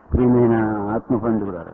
ప్రియమైన ఆత్మబంధువులారా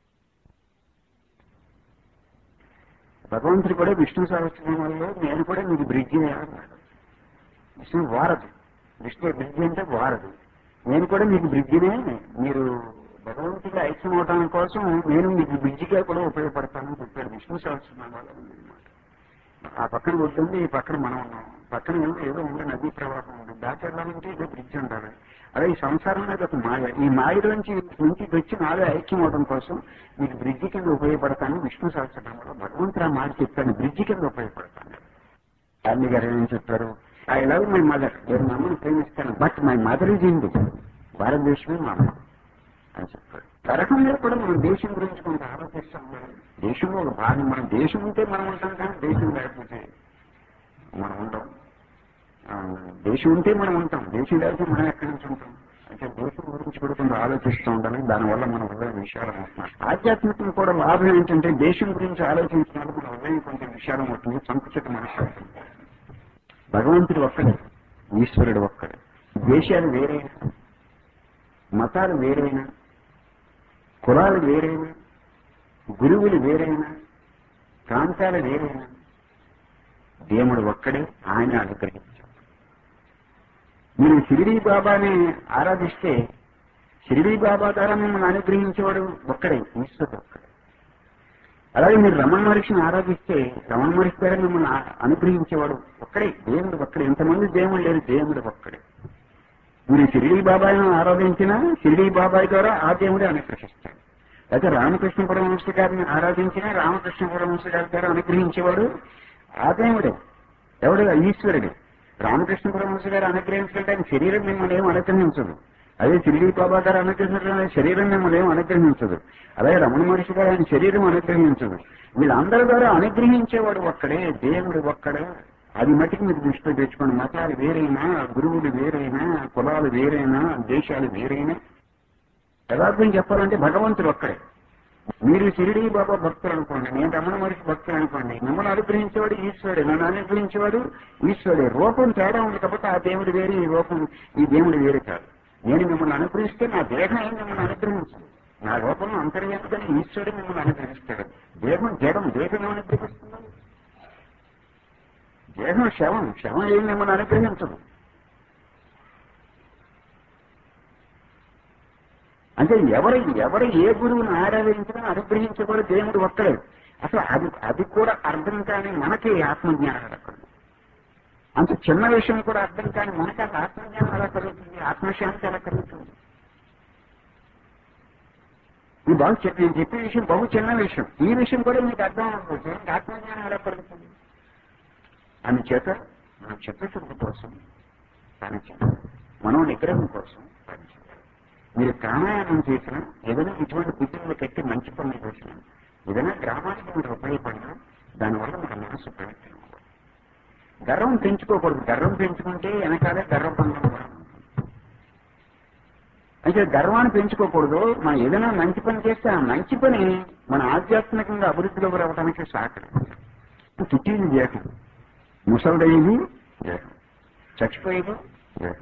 భగవంతుడు కూడా విష్ణు సహస్రనామాల్లో నేను కూడా మీకు బ్రిడ్జి అన్నాడు విష్ణు వారదు విష్ణు బ్రిడ్జి అంటే వారదు నేను కూడా మీకు బ్రిడ్జినే మీరు భగవంతుడిగా ఐక్యం అవడానికి కోసం నేను మీకు బ్రిడ్జిగా కూడా ఉపయోగపడతానని చెప్పాడు విష్ణు సహస్రనామాలు అన్నమాట ఆ పక్కన వద్దండి ఈ పక్కన మనం ఉన్నాం పక్కన ఏమో ఏదో ఉంది నదీ ప్రవాహం ఉంది దాటెళ్ళాలంటే ఏదో బ్రిడ్జ్ ఉండాలి అదే ఈ సంసారం అనేది ఒక మాయ ఈ మాయలోంచి నుంచి వచ్చి నాలో ఐక్యం అవడం కోసం మీకు బ్రిడ్జి కింద ఉపయోగపడతాను విష్ణు సహస్రనామంలో భగవంతుడు ఆ మాట చెప్తాను బ్రిడ్జి కింద ఉపయోగపడతాను గాంధీ గారు ఏం చెప్పారు ఐ లవ్ మై మదర్ నేను మా అమ్మని ప్రేమిస్తాను but my mother is India భారతదేశమే మా అమ్మ అని చెప్పాడు తరహం మీద కూడా మనం దేశం గురించి కొంత ఆలోచిస్తాం మనం దేశంలో ఒక భాగం మనం దేశం ఉంటే మనం ఉంటాం కానీ దేశం లేకపోతే మనం ఉంటాం ఆ, దేశం ఉంటే మనం ఉంటాం దేశం లేకపోతే మనం ఎక్కడి నుంచి ఉంటాం అంటే దేశం గురించి కూడా కొంత ఆలోచిస్తూ ఉండాలి దానివల్ల మన హృదయం విషయాలు అవుతున్నాయి ఆధ్యాత్మికం కూడా లాభం ఏంటంటే దేశం గురించి ఆలోచించినప్పుడు మన హృదయం కొంచెం విషయాలం అవుతుంది సంకుచిత మనసు అవుతుంది భగవంతుడు ఒక్కడే ఈశ్వరుడు ఒక్కడే దేశాలు వేరైనా మతాలు వేరైనా కులాలు వేరైనా గురువులు వేరైనా ప్రాంతాలు వేరైనా దేవుడు ఒక్కడే ఆయన అనుగ్రహించాడు మీరు షిరిడీ బాబాని ఆరాధిస్తే షిరిడీ బాబా ద్వారా మిమ్మల్ని అనుగ్రహించేవాడు ఒక్కడే ఈశ్వరుడు ఒక్కడే అలాగే మీరు రమణ మహర్షిని ఆరాధిస్తే రమణ మహర్షి ద్వారా మిమ్మల్ని ఆ- అనుగ్రహించేవాడు ఒక్కడే దేవుడు ఒక్కడే ఇంతమంది దేవుడు లేరు దేవుడు ఒక్కడే మీరు షిరిడీ బాబాయిని ఆరాధించినా షిరిడీ బాబాయ్ ద్వారా ఆ దేవుడే అనుగ్రహిస్తాడు అయితే రామకృష్ణ పరమహంస గారిని ఆరాధించినా రామకృష్ణ పరమహంస గారి ద్వారా అనుగ్రహించేవాడు ఆ దేవుడే ఎవడు ఈశ్వరుడు రామకృష్ణ పరమహంస గారు అనుగ్రహించడం ఆయన శరీరం మిమ్మల్ని ఏం అనుగ్రహించదు అదే షిరిడీ బాబా గారు అనుగ్రహించడం ఆయన శరీరం మిమ్మల్ని ఏం అనుగ్రహించదు అలాగే రమణ మహర్షి గారు ఆయన శరీరం అనుగ్రహించదు వీళ్ళందరి ద్వారా అనుగ్రహించేవాడు ఒక్కడే దేవుడు ఒక్కడే అది మటుకు మీరు దృష్టిలో తెచ్చుకోండి మతాలు వేరైనా గురువులు వేరైనా కులాలు వేరైనా దేశాలు వేరైనా యథార్థం చెప్పాలంటే భగవంతుడు ఒక్కడే మీరు షిరిడీ బాబా భక్తులు అనుకోండి నేను రమణ మహర్షి భక్తులు అనుకోండి మిమ్మల్ని అనుగ్రహించేవాడు ఈశ్వరుడే నన్ను అనుగ్రహించేవాడు ఈశ్వరుడే రూపం తేడా ఉంది కాబట్టి ఆ దేవుడు వేరే ఈ రూపం ఈ దేవుడు వేరే కాదు నేను మిమ్మల్ని అనుగ్రహిస్తే నా దేహం ఏం మిమ్మల్ని అనుగ్రహించదు నా రూపంలో అంతర్యామిగానే ఈశ్వరుడు మిమ్మల్ని అనుగ్రహిస్తాడు దేహం జడం దేహం ఏమని అనుగ్రహిస్తుంది దేహం శవం శవం ఏం మిమ్మల్ని అనుగ్రహించదు అంటే ఎవరు ఎవరు ఏ గురువుని ఆరాధించినా అనుగ్రహించబడి దేవుడు ఒక్కడే అసలు అది అది కూడా అర్థం కాని మనకి ఆత్మజ్ఞానం అక్కడ అంత చిన్న విషయం కూడా అర్థం కాని మనకి అసలు ఆత్మజ్ఞానం ఎలా కలుగుతుంది ఆత్మశాంతి ఎలా కలుగుతుంది ఈ బహు చిన్న నేను చెప్పే విషయం బహు చిన్న విషయం ఈ విషయం కూడా మీకు అర్థం అవ్వకపోతే ఇంకా ఆత్మజ్ఞానం ఎలా కలుగుతుంది అందుచేత మన చిత్తశుద్ధి కోసం పని చేయాలి మనం నిగ్రహం కోసం పని చేయాలి మీరు ప్రాణాయామం చేసినా ఏదైనా ఇటువంటి కుటుంబంలో కట్టి మంచి పనులు చేసినా ఏదైనా గ్రామానికి మీరు ఉపయోగపడినా దానివల్ల మన మనసు పవిత్రం అవ్వాలి. గర్వం పెంచుకోకూడదు గర్వం పెంచుకుంటే వెనకాలే గర్వపందం కూడా ఉంటుంది. అయితే గర్వాన్ని పెంచుకోకూడదు మనం ఏదైనా మంచి పని చేస్తే ఆ మంచి పని మన ఆధ్యాత్మికంగా అభివృద్ధిలోకి రావడానికి సహకరిస్తుంది చుట్టింది దేహం ముసలుడైంది దేహం చచ్చిపోయేది దేహం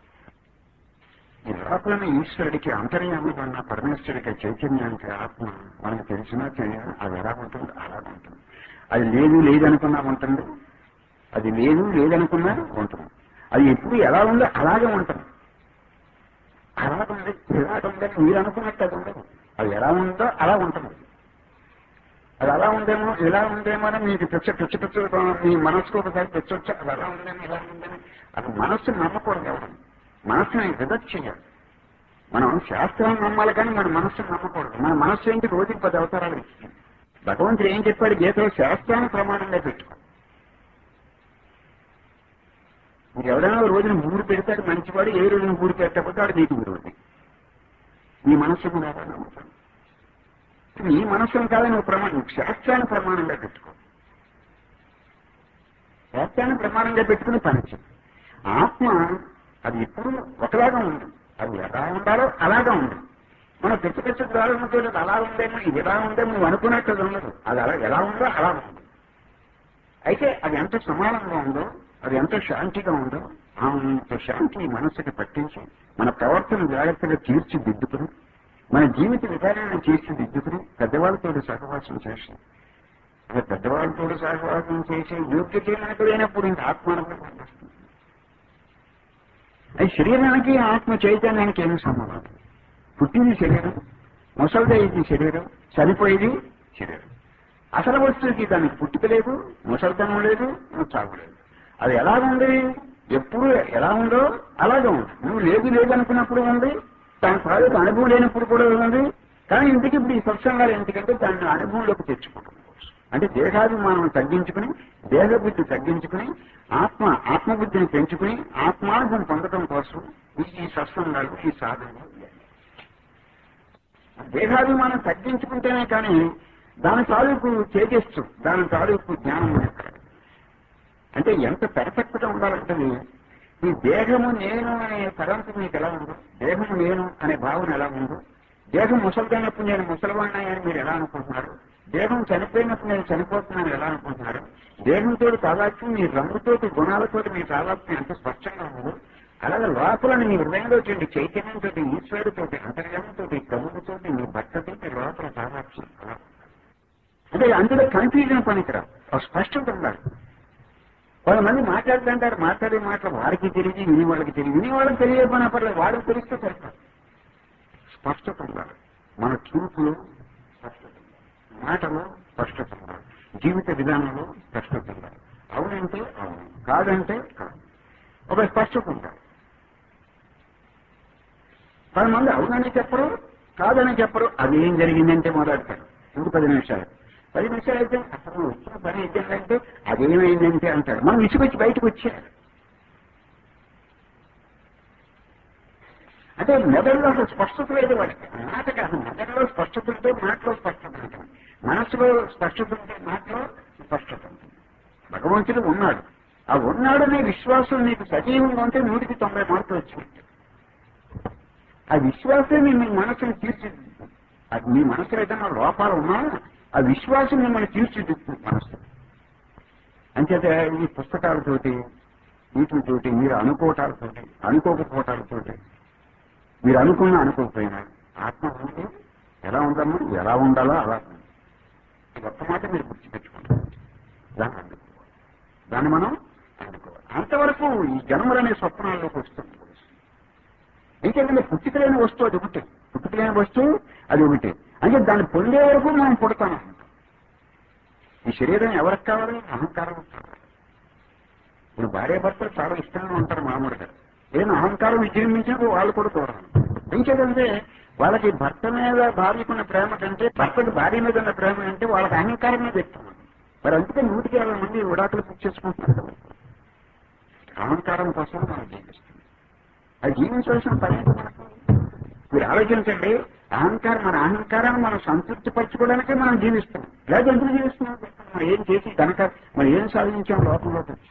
ఈ లోపలనే ఈశ్వరుడికి అంతర్యామిగా ఉన్న పరమేశ్వరుడికి చైతన్యానికి ఆత్మ మనకు తెలిసినా తెలియదు అది ఎలా ఉంటుంది అలా ఉంటుంది అది లేదు లేదనుకున్నా ఉంటుంది అది లేదు లేదనుకున్నా ఉంటుంది అది ఎప్పుడు ఎలా ఉందో అలాగే ఉంటుంది అలాగుంది ఇలాగుందని మీరు అనుకున్నట్టు అది ఉండదు అది ఎలా ఉందో అలా ఉంటుంది అది అలా ఉందేమో ఇలా ఉందేమో అని మీకు పిచ్చ పిచ్చ పిచ్చ మీ మనసుకు ఒకసారి పిచ్చొచ్చు అది అలా ఉందని ఇలా ఉందని అది మనస్సు నమ్మకూడదు ఎవరు మనస్సుని రిజెక్ట్ చేయాలి మనం శాస్త్రాన్ని నమ్మాలి కానీ మన మనస్సును నమ్మకూడదు మన మనస్సు ఏంటి రోజుకి పది అవతారాలు ఇస్తుంది భగవంతుడు ఏం చెప్పాడు గీతలో శాస్త్రాన్ని ప్రమాణంగా పెట్టుకో మీరు ఎవరైనా ఓ రోజున ఊరు పెడతాడు మంచివాడు ఏ రోజున ఊరు పెట్టకపోతే వాడు నీకు విరోధి నీ మనస్సు కూడా అలా నమ్ముతాను నీ మనస్సును కాదని నువ్వు ప్రమాణం శాస్త్రాన్ని ప్రమాణంగా పెట్టుకో శాస్త్రాన్ని ప్రమాణంగా పెట్టుకుని పనిచేయి ఆత్మ అది ఎప్పుడు ఒకలాగా ఉంది అది ఎలా ఉండాలో అలాగా ఉంది మన పిచ్చ పిచ్చ ద్వారంతో అలా ఉందేమో ఇది ఎలా ఉందేమో నువ్వు అనుకున్నట్టు అది ఉండదు అది అలా ఎలా ఉందో అలా ఉంది అయితే అది ఎంత సమానంగా ఉందో అది ఎంత శాంతిగా ఉందో అంత శాంతి మనసుకి పట్టించి మన ప్రవర్తన జాగ్రత్తగా తీర్చిదిద్దుకుని మన జీవిత విధానాన్ని చేసి దిద్దుకుని పెద్దవాళ్ళతో సహవాసం చేసి అదే పెద్దవాళ్ళతో సహవాసం చేసే యోగ్యత మనకు లేనప్పుడు ఇంకా ఆత్మానుభవం వస్తుంది అది శరీరానికి ఆత్మ చైతన్యానికి ఏమి సంబంధం లేదు. పుట్టింది శరీరం ముసలిదైంది శరీరం చనిపోయేది శరీరం అసలు వస్తువుకి దానికి పుట్టుక లేదు ముసలితనం లేదు చావు లేదు అది ఎలా ఉంది ఎప్పుడు ఎలా ఉందో అలాగే ఉంది నువ్వు లేదు లేదు అనుకున్నప్పుడు ఉంది దాని తాలూకు అనుభవం లేనప్పుడు కూడా ఉంది కానీ ఇంటికి ఇప్పుడు ఈ సత్సంగాలు ఎందుకంటే దాన్ని అనుభవంలోకి తెచ్చుకోవడం కోసం. అంటే దేహాభిమానం తగ్గించుకుని దేహబుద్ధి తగ్గించుకుని ఆత్మ ఆత్మబుద్ధిని పెంచుకుని ఆత్మానుభవం పొందడం కోసం ఈ ఈ సత్సంగాలు ఈ సాధనలు దేహాభిమానం తగ్గించుకుంటేనే కానీ దాని తాలూకు తేజస్సు దాని తాలూకు జ్ఞానం మనకు కలగదు. అంటే ఎంత పెర్ఫెక్ట్ గా ఉండాలంటే ఈ దేహము నేను అనే తలంపు మీకు ఎలా ఉందో దేహము నేను అనే భావన ఎలా ఉందో దేహం ముసలిదైనప్పుడు నేను ముసలివాడినాయి అని మీరు ఎలా అనుకుంటున్నారు దేహం చనిపోయినప్పుడు నేను చనిపోతున్నాను ఎలా అనుకుంటున్నారు దేహంతో తాదాత్యం మీ రంగుతోటి గుణాలతోటి మీ తాదాత్యం ఎంత స్పష్టంగా ఉందో అలాగే లోపలని మీ హృదయంలో చూడండి చైతన్యంతో ఈశ్వరుడితోటి అంతర్యామంతో కములతోటి మీ భర్తతోటి లోపల తాదాత్యం అలా అంటే అందులో కన్ఫ్యూజన్ పనికిరా ఒక స్పష్టత ఉండాలి కొంతమంది మాట్లాడుతుంటారు మాట్లాడే మాటలు వారికి తెలియదు విని వాళ్ళకి తెలియదు విని వాళ్ళకి తెలియకపోయినా పర్లేదు వాళ్ళకి తెలిస్తే సరిపోదు స్పష్టత ఉండాలి మన చూపులో స్పష్టత ఉండాలి మాటలో స్పష్టత ఉండాలి జీవిత విధానంలో స్పష్టత ఉండాలి అవునంటే అవును కాదంటే కాదు ఒక స్పష్టత ఉండాలి కొంతమంది అవునని చెప్పరు కాదని చెప్పరు అది ఏం జరిగిందంటే మొదలెడతారు ఇంక పది నిమిషాలు పది నిమిషాలు అయితే అసలు వచ్చిన పని ఏంటంటే అదేమైందంటే అంటాడు మనం ఇసుకొచ్చి బయటకు వచ్చారు అంటే మెదడులో అసలు స్పష్టత లేదు వాడికి మాట కాదు మెదడులో స్పష్టత ఉంటే మాటలో స్పష్టత ఉంటుంది మనసులో స్పష్టత ఉంటే మాటలో స్పష్టత ఉంటుంది భగవంతుడు ఉన్నాడు ఆ ఉన్నాడనే విశ్వాసం నీకు సజీవంగా ఉంటే నూటికి తొంభై మార్కులు వచ్చినట్టు ఆ విశ్వాసమే మీ మనసును తీర్చిదిద్దుతుంది అది మీ మనసులో ఏదైనా లోపాలు ఉన్నా ఆ విశ్వాసం మిమ్మల్ని తీర్చిదిద్దుతుంది మనసు అంచేత ఈ పుస్తకాలతోటి వీటితోటి మీరు అనుకోవటాలతోటి అనుకోకపోవటాలతోటి మీరు అనుకున్నా అనుకోకపోయినా ఆత్మ ఉంటే ఎలా ఉందమ్మా ఎలా ఉండాలో అలా ఉంది. ఈ ఒక్క మాట మీరు గుర్తుపెట్టుకోండి దాన్ని అందుకోవాలి దాన్ని మనం అందుకోవాలి అంతవరకు ఈ జన్మలనే స్వప్నాల్లోకి వస్తుంది ఇంకేంటంటే పుట్టుకలేని వస్తువు అది ఒకటే పుట్టుకలేని వస్తువు అది ఒకటే అంటే దాన్ని పొందే వరకు మనం పుడతాం ఈ శరీరం ఎవరికి కావాలి అహంకారం కావాలి ఇప్పుడు భార్య భర్తలు చాలా ఇష్టంగా ఉంటారు మామూలుగా ఏదైనా అహంకారం విజృంభించినప్పుడు వాళ్ళు కూడా దూరం ఇంకేదంటే వాళ్ళకి భర్త మీద భార్యకున్న ప్రేమ కంటే భర్తకు భార్య మీద ఉన్న ప్రేమ అంటే వాళ్ళకి అహంకారం మీద ఎక్కువ మరి అందుకే నూటికి యాభై మంది విడాకులు బుక్ చేసుకుంటున్నారు కదా. అహంకారం కోసం మనం జీవిస్తున్నాం అది జీవించవలసిన పని ఏంటి మనకు మీరు ఆలోచించండి అహంకారం మన అహంకారాన్ని మనం సంతృప్తి పరచుకోవడానికే మనం జీవిస్తున్నాం లేదా ఎందుకు జీవిస్తున్నాం మనం ఏం చేసి కనుక మనం ఏం సాధించాం లోపంలోకి వచ్చి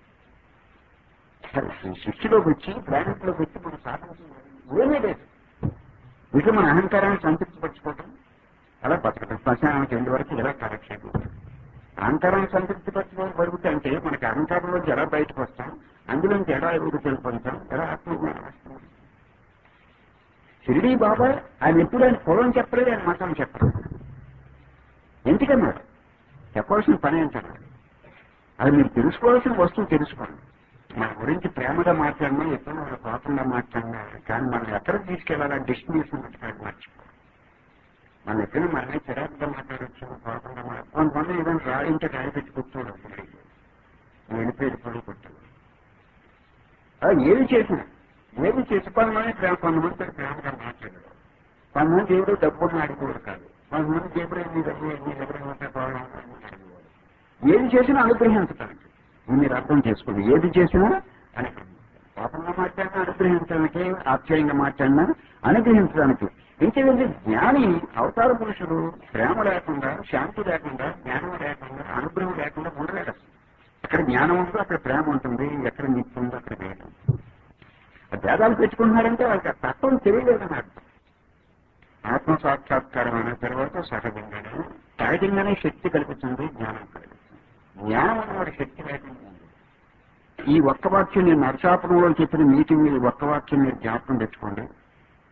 సరే, ఈ సృష్టిలోకి వచ్చి ప్లానెట్లోకి వచ్చి మనం సాధించింది ఏమీ లేదు ఇక మన అహంకారాన్ని సంతృప్తి పరచుకోవటం అలా బతకటం శ్మశానానికి ఎందు వరకు ఇలా కాలక్షేపం అహంకారాన్ని సంతృప్తి పరచుకోవడం బతుకుతా అంటే మనకి అహంకారంలోంచి ఎలా బయటకు వస్తాం అందులోంచి ఎలా అభివృద్ధి పొందుతాం ఎలా ఆత్మజ్ఞానం వస్తుంది షిరిడీ బాబా ఆయన ఎప్పుడు ఆయన పొలం చెప్పలేదు ఆయన మతం చెప్పలేదు ఎందుకన్నాడు చెప్పవలసిన పని ఏంటన్నాడు అది మీరు తెలుసుకోవాల్సిన వస్తువు తెలుసుకోండి మన గురించి ప్రేమగా మాట్లాడినా ఎప్పుడో ఒక కోపంగా మాట్లాడినా కానీ మనం ఎక్కడికి తీసుకెళ్లాలా డెస్టినేషన్ మర్చిపోయి మర్చిపో మనం ఎక్కడ మనమే చిరాకుగా మాట్లాడచ్చు కోపంగా మాట్లాడు కొంతమంది ఏదైనా రాయింటే రాయి పెట్టి కూర్చోడు వెళ్ళిపోయి పడి కొట్టాడు అది ఏది చేసినా ఏది చేసి కొంతమంది ప్రేమ కొంతమంది ప్రేమగా మాట్లాడాడు కొంతమంది దేవుడు డబ్బుని ఆడుకోడు కాదు కొంతమంది దేవుడు నీ డబ్బు నీ దగ్గర ఉంటే బాగుంటుంది ఏది చేసినా అనుగ్రహించడానికి మీరు అర్థం చేసుకోండి ఏది చేసినా అని పాపంగా మాట్లాడినా అనుగ్రహించడానికి ఆశ్చర్యంగా మాట్లాడినా అనుగ్రహించడానికి ఇంకేంటి జ్ఞాని అవతార పురుషుడు ప్రేమ లేకుండా శాంతి లేకుండా జ్ఞానం లేకుండా అనుగ్రహం లేకుండా ఉండలేడు అసలు. ఎక్కడ జ్ఞానం ఉందో అక్కడ ప్రేమ ఉంటుంది ఎక్కడ నిత్యం ఉందో అక్కడ వేదం ఆ భేదాలు పెట్టుకుంటున్నారంటే వాళ్ళకి ఆ తత్వం తెలియలేదని అర్థం ఆత్మ సాక్షాత్కారం అయిన తర్వాత సహజంగానే సహజంగానే శక్తి కల్పిస్తుంది జ్ఞానం కలుగుతుంది జ్ఞానం అన్నవాడి శక్తి లేకుండా ఉంది. ఈ ఒక్క వాక్యం నేను నరసాపురంలో చెప్పిన మీటింగ్ ఈ ఒక్క వాక్యం మీరు జ్ఞాపకం తెచ్చుకోండి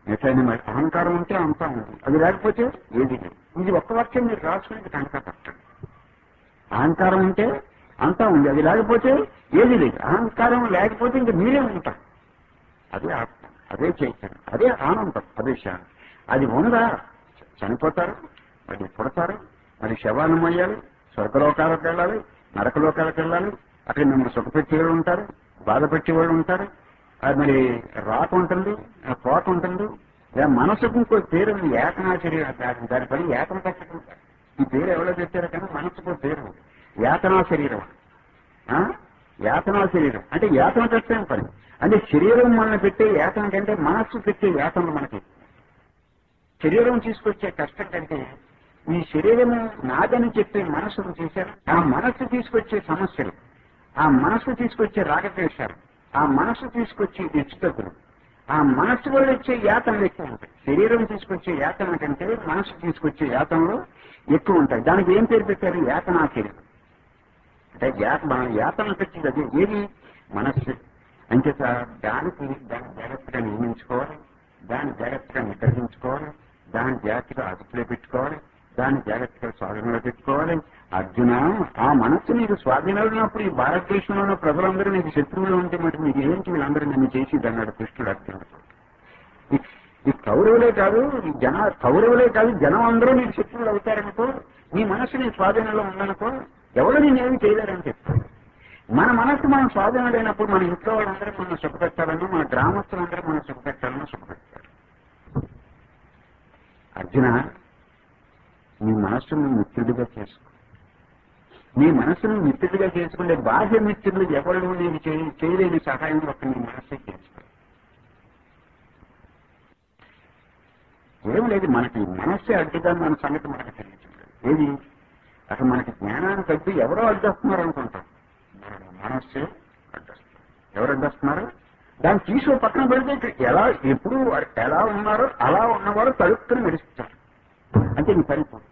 ఎట్లయినా మరి అహంకారం ఉంటే అంతా ఉంది అది లేకపోతే ఏది లేదు ఇది ఒక్క వాక్యం మీరు రాసుకుని కనుక పట్టండి అహంకారం ఉంటే అంతా ఉంది అది లేకపోతే ఏది లేదు అహంకారం లేకపోతే ఇంక మీరే ఉంటారు అదే ఆత్మ అదే చైతన్యం అదే ఆనందం అదే శాంతి అది ఉందా చనిపోతారు మరి పుడతారు మరి శవాన్ని మొయ్యాలి స్వర్గలోకాలకు వెళ్ళాలి నరకలోకాలకు వెళ్ళాలి అక్కడ మిమ్మల్ని సుఖపెట్టేవాళ్ళు ఉంటారు బాధ పెట్టేవాళ్ళు ఉంటారు అది మరి రాక ఉంటుంది ఆ పోక ఉంటుంది ఇలా మనసుకు ఇంకో పేరు ఉంది ఏకనాచరి దాని దాని పని ఏకన పెట్టడం ఈ పేరు ఎవరో పెట్టారు కానీ మనసుకు ఓ పేరు ఉంది. యాతనా శరీరం ఆ? యాతనా శరీరం అంటే యాతన పెట్టడం పని అంటే శరీరం మనల్ని పెట్టే యాతన కంటే మనస్సు పెట్టే యాతనలు మనకి శరీరం తీసుకొచ్చే కష్టం కంటే ఈ శరీరము నాదని చెప్పే మనసును చేశారు ఆ మనస్సు తీసుకొచ్చే సమస్యలు ఆ మనస్సు తీసుకొచ్చే రాగద్వేషాలు ఆ మనస్సు తీసుకొచ్చే హెచ్చుతగ్గులు ఆ మనస్సు వల్ల వచ్చే యాతనలు ఎక్కువ ఉంటాయి శరీరం తీసుకొచ్చే యాతన కంటే మనస్సు తీసుకొచ్చే యాతనలు ఎక్కువ ఉంటాయి దానికి ఏం పేరు పెట్టారు యాతనా శరీరం అంటే యాత మనం యాతన పెట్టింది అదే ఏది మనస్సు అంచేత దానికి దాన్ని జాగ్రత్తగా నియమించుకోవాలి దాన్ని జాగ్రత్తగా నిర్వహించుకోవాలి దాన్ని జాగ్రత్తగా అదుపులో పెట్టుకోవాలి దాన్ని జాగ్రత్తగా స్వాధీనంలో పెట్టుకోవాలి అర్జున ఆ మనస్సు నీకు స్వాధీనంలో ఉన్నప్పుడు ఈ భారతదేశంలో ఉన్న ప్రజలందరూ నీకు శత్రువులు ఉంటే మరి మీకు ఏంటి వీళ్ళందరూ నన్ను చేసి అన్నాడు కృష్ణుడు అర్జునుడు ఈ- ఈ కౌరవులే కాదు ఈ జన కౌరవులే కాదు జనం అందరూ నీకు శత్రువులు అవుతారనుకో నీ మనస్సు నీ స్వాధీనంలో ఉందనుకో ఎవరు నేనేమి చేయలేరని చెప్తాడు మన మనస్సు మనం స్వాధీనం లేనప్పుడు మన ఇంట్లో వాళ్ళందరూ మనం సుఖపెట్టాలని మన గ్రామస్తులందరూ మనం సుఖపెట్టాలని సుఖపెట్టారు అర్జున నీ మనస్సును మిత్రుడిగా చేసుకో నీ మనస్సును మిత్రుడిగా చేసుకుంటే బాహ్య మిత్రులు ఎవరు నీకు చేయ- చేయలేని సహాయం ఒక నీ మనస్సే చేసుకో ఏం లేదు మనకి మనస్సే అడ్డుగా మన సంగతి మనకు తెలియట్లేదు ఏది అసలు మనకి జ్ఞానానికి అడ్డు ఎవరో అడ్డొస్తున్నారు అనుకుంటాం మన మనస్సే అడ్డొస్తారు ఎవరు అడ్డొస్తున్నారు దాన్ని తీసి ఓ పక్కన పెడితే ఇక్కడ ఎలా ఎప్పుడు వారు ఎలా ఉన్నారో అలా ఉన్నవారు తలుపుకొని మెరుస్తారు అంటే నీ పని పూర్తి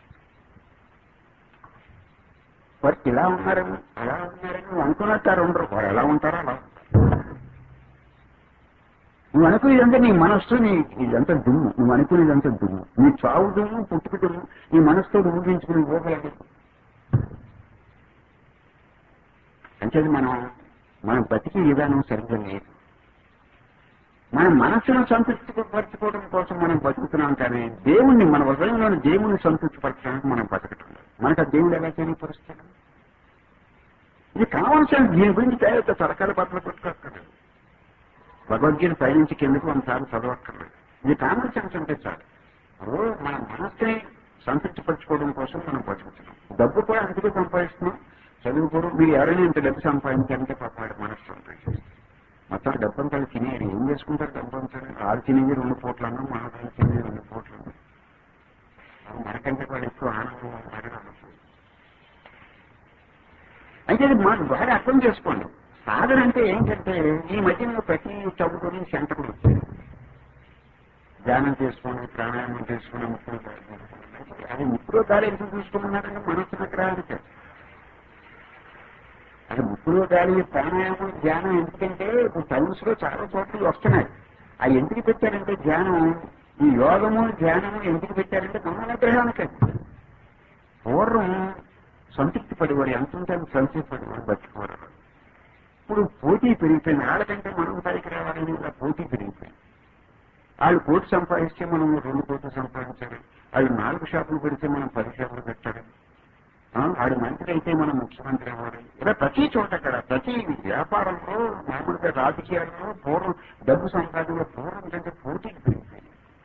వారు ఇలా ఉన్నారని అలా ఉన్నారని నువ్వు అనుకున్నట్టారు ఉండరు వారు ఎలా ఉంటారో అలా ఉంటారు నువ్వు అనుకునేదంతా నీ మనస్సు నీ ఇదంతా దుమ్ము నువ్వు అనుకునేదంతా దుమ్ము నీ చావు దుమ్ము పుట్టుకు దుమ్ము నీ మనసుతో ఊహించుకుని ఊహలేదు అంటే మనం మనం బతికి విధానం సరిగ్గా లేదు మన మనస్సును సంతృప్తి పరచుకోవడం కోసం మనం బతుకుతున్నాం కానీ దేవుణ్ణి మన హృదయంలోని దేవుణ్ణి సంతృప్తి పరచడానికి మనం బతకటం లేదు మనకు ఆ దేవుడు ఎలా తెలియపరుస్తాడు ఇది కావాల్సిన దీని గురించి తయారు సరకాల పట్ల పెట్టుకోక్కర్లేదు భగవద్గీత పైనుంచి కిందకు ఒకసారి చదవక్కర్లేదు ఇది కామన్ సెన్స్ అంటే చాలు ఇప్పుడు మన మనస్సుని సంతృప్తి పరచుకోవడం కోసం మనం బతుకుతున్నాం డబ్బు కూడా అందుకే సంపాదిస్తున్నాం చదువు కూడా మీరు ఎవరైనా ఇంత డబ్బు సంపాదించాలంటే పాపాడు మనస్సు సంపాదించారు మొత్తం డబ్బు అంతా తినేది ఏం చేసుకుంటారు డబ్బు అంతా ఆరు తినేది రెండు పూట్ల అన్నం మన వాళ్ళు తినేది రెండు పూట్ల అన్నం. మనకంటే వాళ్ళు ఎక్కువ ఆనందం అడగడం అయితే ఇది మాకు బాగా అర్థం చేసుకోండి సాధన అంటే ఏంటంటే ఈ మధ్యన ప్రతి చదువుకొని సెంటర్లు వచ్చాయి ధ్యానం చేసుకొని ప్రాణాయామం చేసుకుని ముక్కులు గాలి తీసుకొని. అది ముక్కులో గాలి ఎందుకు చూసుకున్నారంటే మనస్సు విగ్రహానికి అది ముక్కులో గాలి ప్రాణాయామం ధ్యానం ఎందుకంటే ఇప్పుడు సైన్స్ లో చాలా చోట్ల వస్తున్నాయి అవి ఎందుకు పెట్టారంటే ధ్యానం ఈ యోగము ధ్యానము ఎందుకు పెట్టారంటే మన విగ్రహానికి పూర్వం సంతృప్తి పడేవాడు ఎంత ఉంటే అంత సంతృప్తి పడేవాడు బతికోరు ఇప్పుడు పోటీ పెరిగిపోయింది వాళ్ళకంటే మనం పైకి రావాలని ఇలా పోటీ పెరిగిపోయింది వాళ్ళు కోటి సంపాదిస్తే మనం రెండు కోట్లు సంపాదించాలి వాళ్ళు నాలుగు షాపులు పెడితే మనం పది షాపులు పెట్టాలి ఆ, ఆడు మంత్రి అయితే మనం ముఖ్యమంత్రి అవ్వాలి ఇలా ప్రతి చోట అక్కడ ప్రతి వ్యాపారంలో మామూలుగా రాజకీయాల్లో పూర్వం డబ్బు సంపాదనలో పూర్వం కంటే పోటీకి పెరిగిపోయింది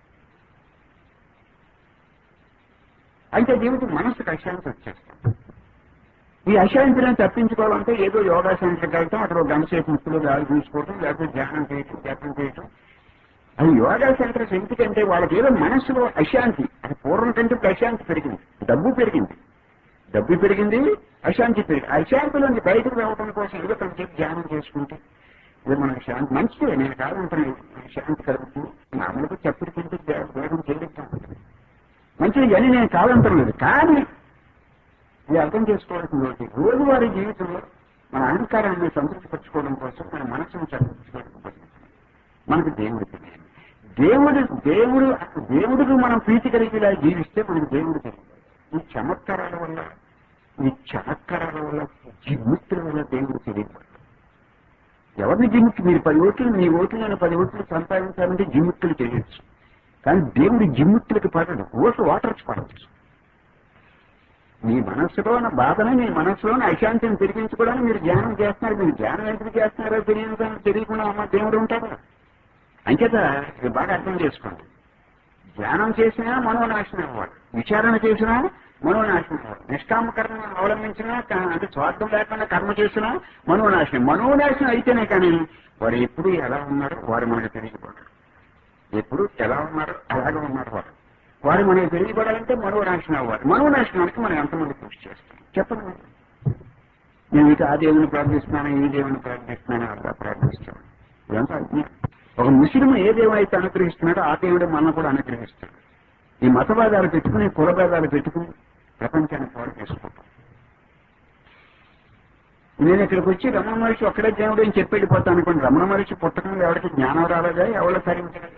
అయితే దేవుడికి మనసుకు అశాంతి వచ్చేస్తాం ఈ అశాంతిని తప్పించుకోవాలంటే ఏదో యోగా సెంటర్కి వెళ్తాం అక్కడ ఒక గంట సేపు ముక్కులో గాలి చూసుకోవటం లేకపోతే ధ్యానం చేయటం జపం చేయటం అది యోగా సెంటర్స్ ఎందుకంటే వాళ్ళకి ఏదో మనసులో అశాంతి అది పూర్వం కంటే ఇప్పుడు అశాంతి పెరిగింది డబ్బు పెరిగింది డబ్బు పెరిగింది అశాంతి పెరిగింది అశాంతిలో నుంచి బయటకు రావడం కోసం ఏదో కొంచెం ధ్యానం చేసుకుంటే ఇది మనకు శాంతి మంచిదే నేను కాదంటాను శాంతి కలుగుతుంది మామూలుగా చెప్పుడు తింటే వేగం చేయగలుగుతాం మంచిది అని నేను కాదంటం లేదు కానీ ఇది అర్థం చేసుకోవాల్సింది ఒకటి రోజువారీ జీవితంలో మన అహంకారాన్ని సంతృప్తిపరచుకోవడం కోసం మన మనసును సంతృప్తిపరచుకోవడం కోసం మనకు దేవుడు తెలియాలి దేవుడు దేవుడు దేవుడికి మనం ప్రీతి కలిగేలా జీవిస్తే మనకు దేవుడు తెలియదు ఈ చమత్కారాల వల్ల ఈ చమత్కారాల వల్ల జిమ్మిత్తుల వల్ల దేవుడు తెలియదు ఎవరిని జిమ్మిక్కి మీరు పది ఓట్లు మీ ఓట్లు నేను పది ఓట్లు సంపాదించాలంటే జిమ్మిత్తులు చేయొచ్చు కానీ దేవుడి జిమ్మిత్తులకి పడదు ఓట్లు వాటర్స్ పడవచ్చు మీ మనస్సులో ఉన్న బాధని మీ మనస్సులోని అశాంతిని తిరిగించుకోవడానికి మీరు ధ్యానం చేస్తున్నారు మీరు ధ్యానం ఎందుకు చేస్తున్నారో తెలియదు తెలియకుండా అమ్మ దేవుడు ఉంటారు అంచేత ఇది బాగా అర్థం చేసుకోండి ధ్యానం చేసినా మనోనాశనం అవ్వాలి విచారణ చేసినా మనోనాశనం అవ్వాలి నిష్కామ కర్మ అవలంబించినా క- అంటే స్వార్థం లేకుండా కర్మ చేసినా మనోనాశనం మనోనాశనం అయితేనే కానీ వారు ఎప్పుడు ఎలా ఉన్నారో వారు మనకు తెలియకూడదు ఎప్పుడు ఎలా ఉన్నారో అలాగే ఉన్నారు వారు వారు మనకి తెలియబడాలంటే మనోనాశనం అవ్వాలి మనోనాశనానికి మనం ఎంతమంది కృషి చేస్తాం చెప్పండి మీరు. నేను ఇక ఆ దేవుని ప్రార్థిస్తున్నాను ఈ దేవుని ప్రార్థిస్తున్నాను అలా ప్రార్థిస్తాను ఇదంతా అజ్ఞానం. ఒక ముస్లిం ఏ దేవుడు అయితే అనుగ్రహిస్తున్నాడో ఆ దేవుడు మనం కూడా అనుగ్రహిస్తాడు ఈ మతభేదాలు పెట్టుకుని కులభేదాలు పెట్టుకుని ప్రపంచాన్ని పాడు చేసుకుంటాం నేను ఇక్కడికి వచ్చి రమణ మహర్షి ఒక్కడే దేవుడు అని చెప్పి వెళ్ళిపోతాను అనుకోండి రమణ మహర్షి పుట్టకంలో ఎవరికి జ్ఞానం రాలేదా ఎవరు తరించలేదా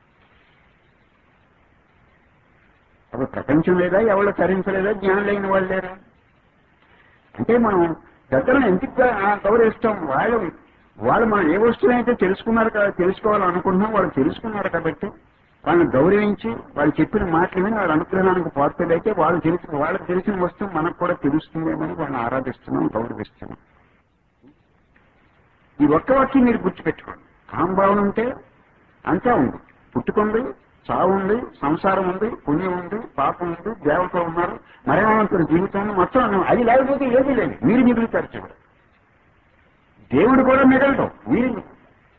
అప్పుడు ప్రపంచం లేదా ఎవరు తరించలేదా జ్ఞానం లేని వాళ్ళు లేరా అంటే మనం పెద్దలను ఎందుకు గా- గౌరవిస్తాం వాళ్ళు వాళ్ళు మనం ఏ వస్తువు అయితే తెలుసుకున్నారు కదా తెలుసుకోవాలనుకుంటున్నాం వాళ్ళు తెలుసుకున్నారు కాబట్టి వాళ్ళని గౌరవించి వాళ్ళు చెప్పిన మాటలు విని వాళ్ళ అనుగ్రహానికి పాత్రలైతే వాళ్ళు తెలిసిన వాళ్ళకి తెలిసిన వస్తువు మనకు కూడా తెలుస్తుందేమని వాళ్ళని ఆరాధిస్తున్నాం గౌరవిస్తున్నాం ఈ ఒక్క వాక్యం మీరు గుర్తుపెట్టుకోండి కాంభావన ఉంటే అంతా ఉంది పుట్టుకుంది చావు ఉంది సంసారం ఉంది పుణ్యం ఉంది పాపం ఉంది దేవతలు ఉన్నారు మరణవంతుల జీవితం ఉంది, మొత్తం ఉంది. అది లేకపోతే ఏది లేదు మీరు మిగులుతారు చివరి దేవుడు కూడా మిగలడు మీరు మిగులుతారు.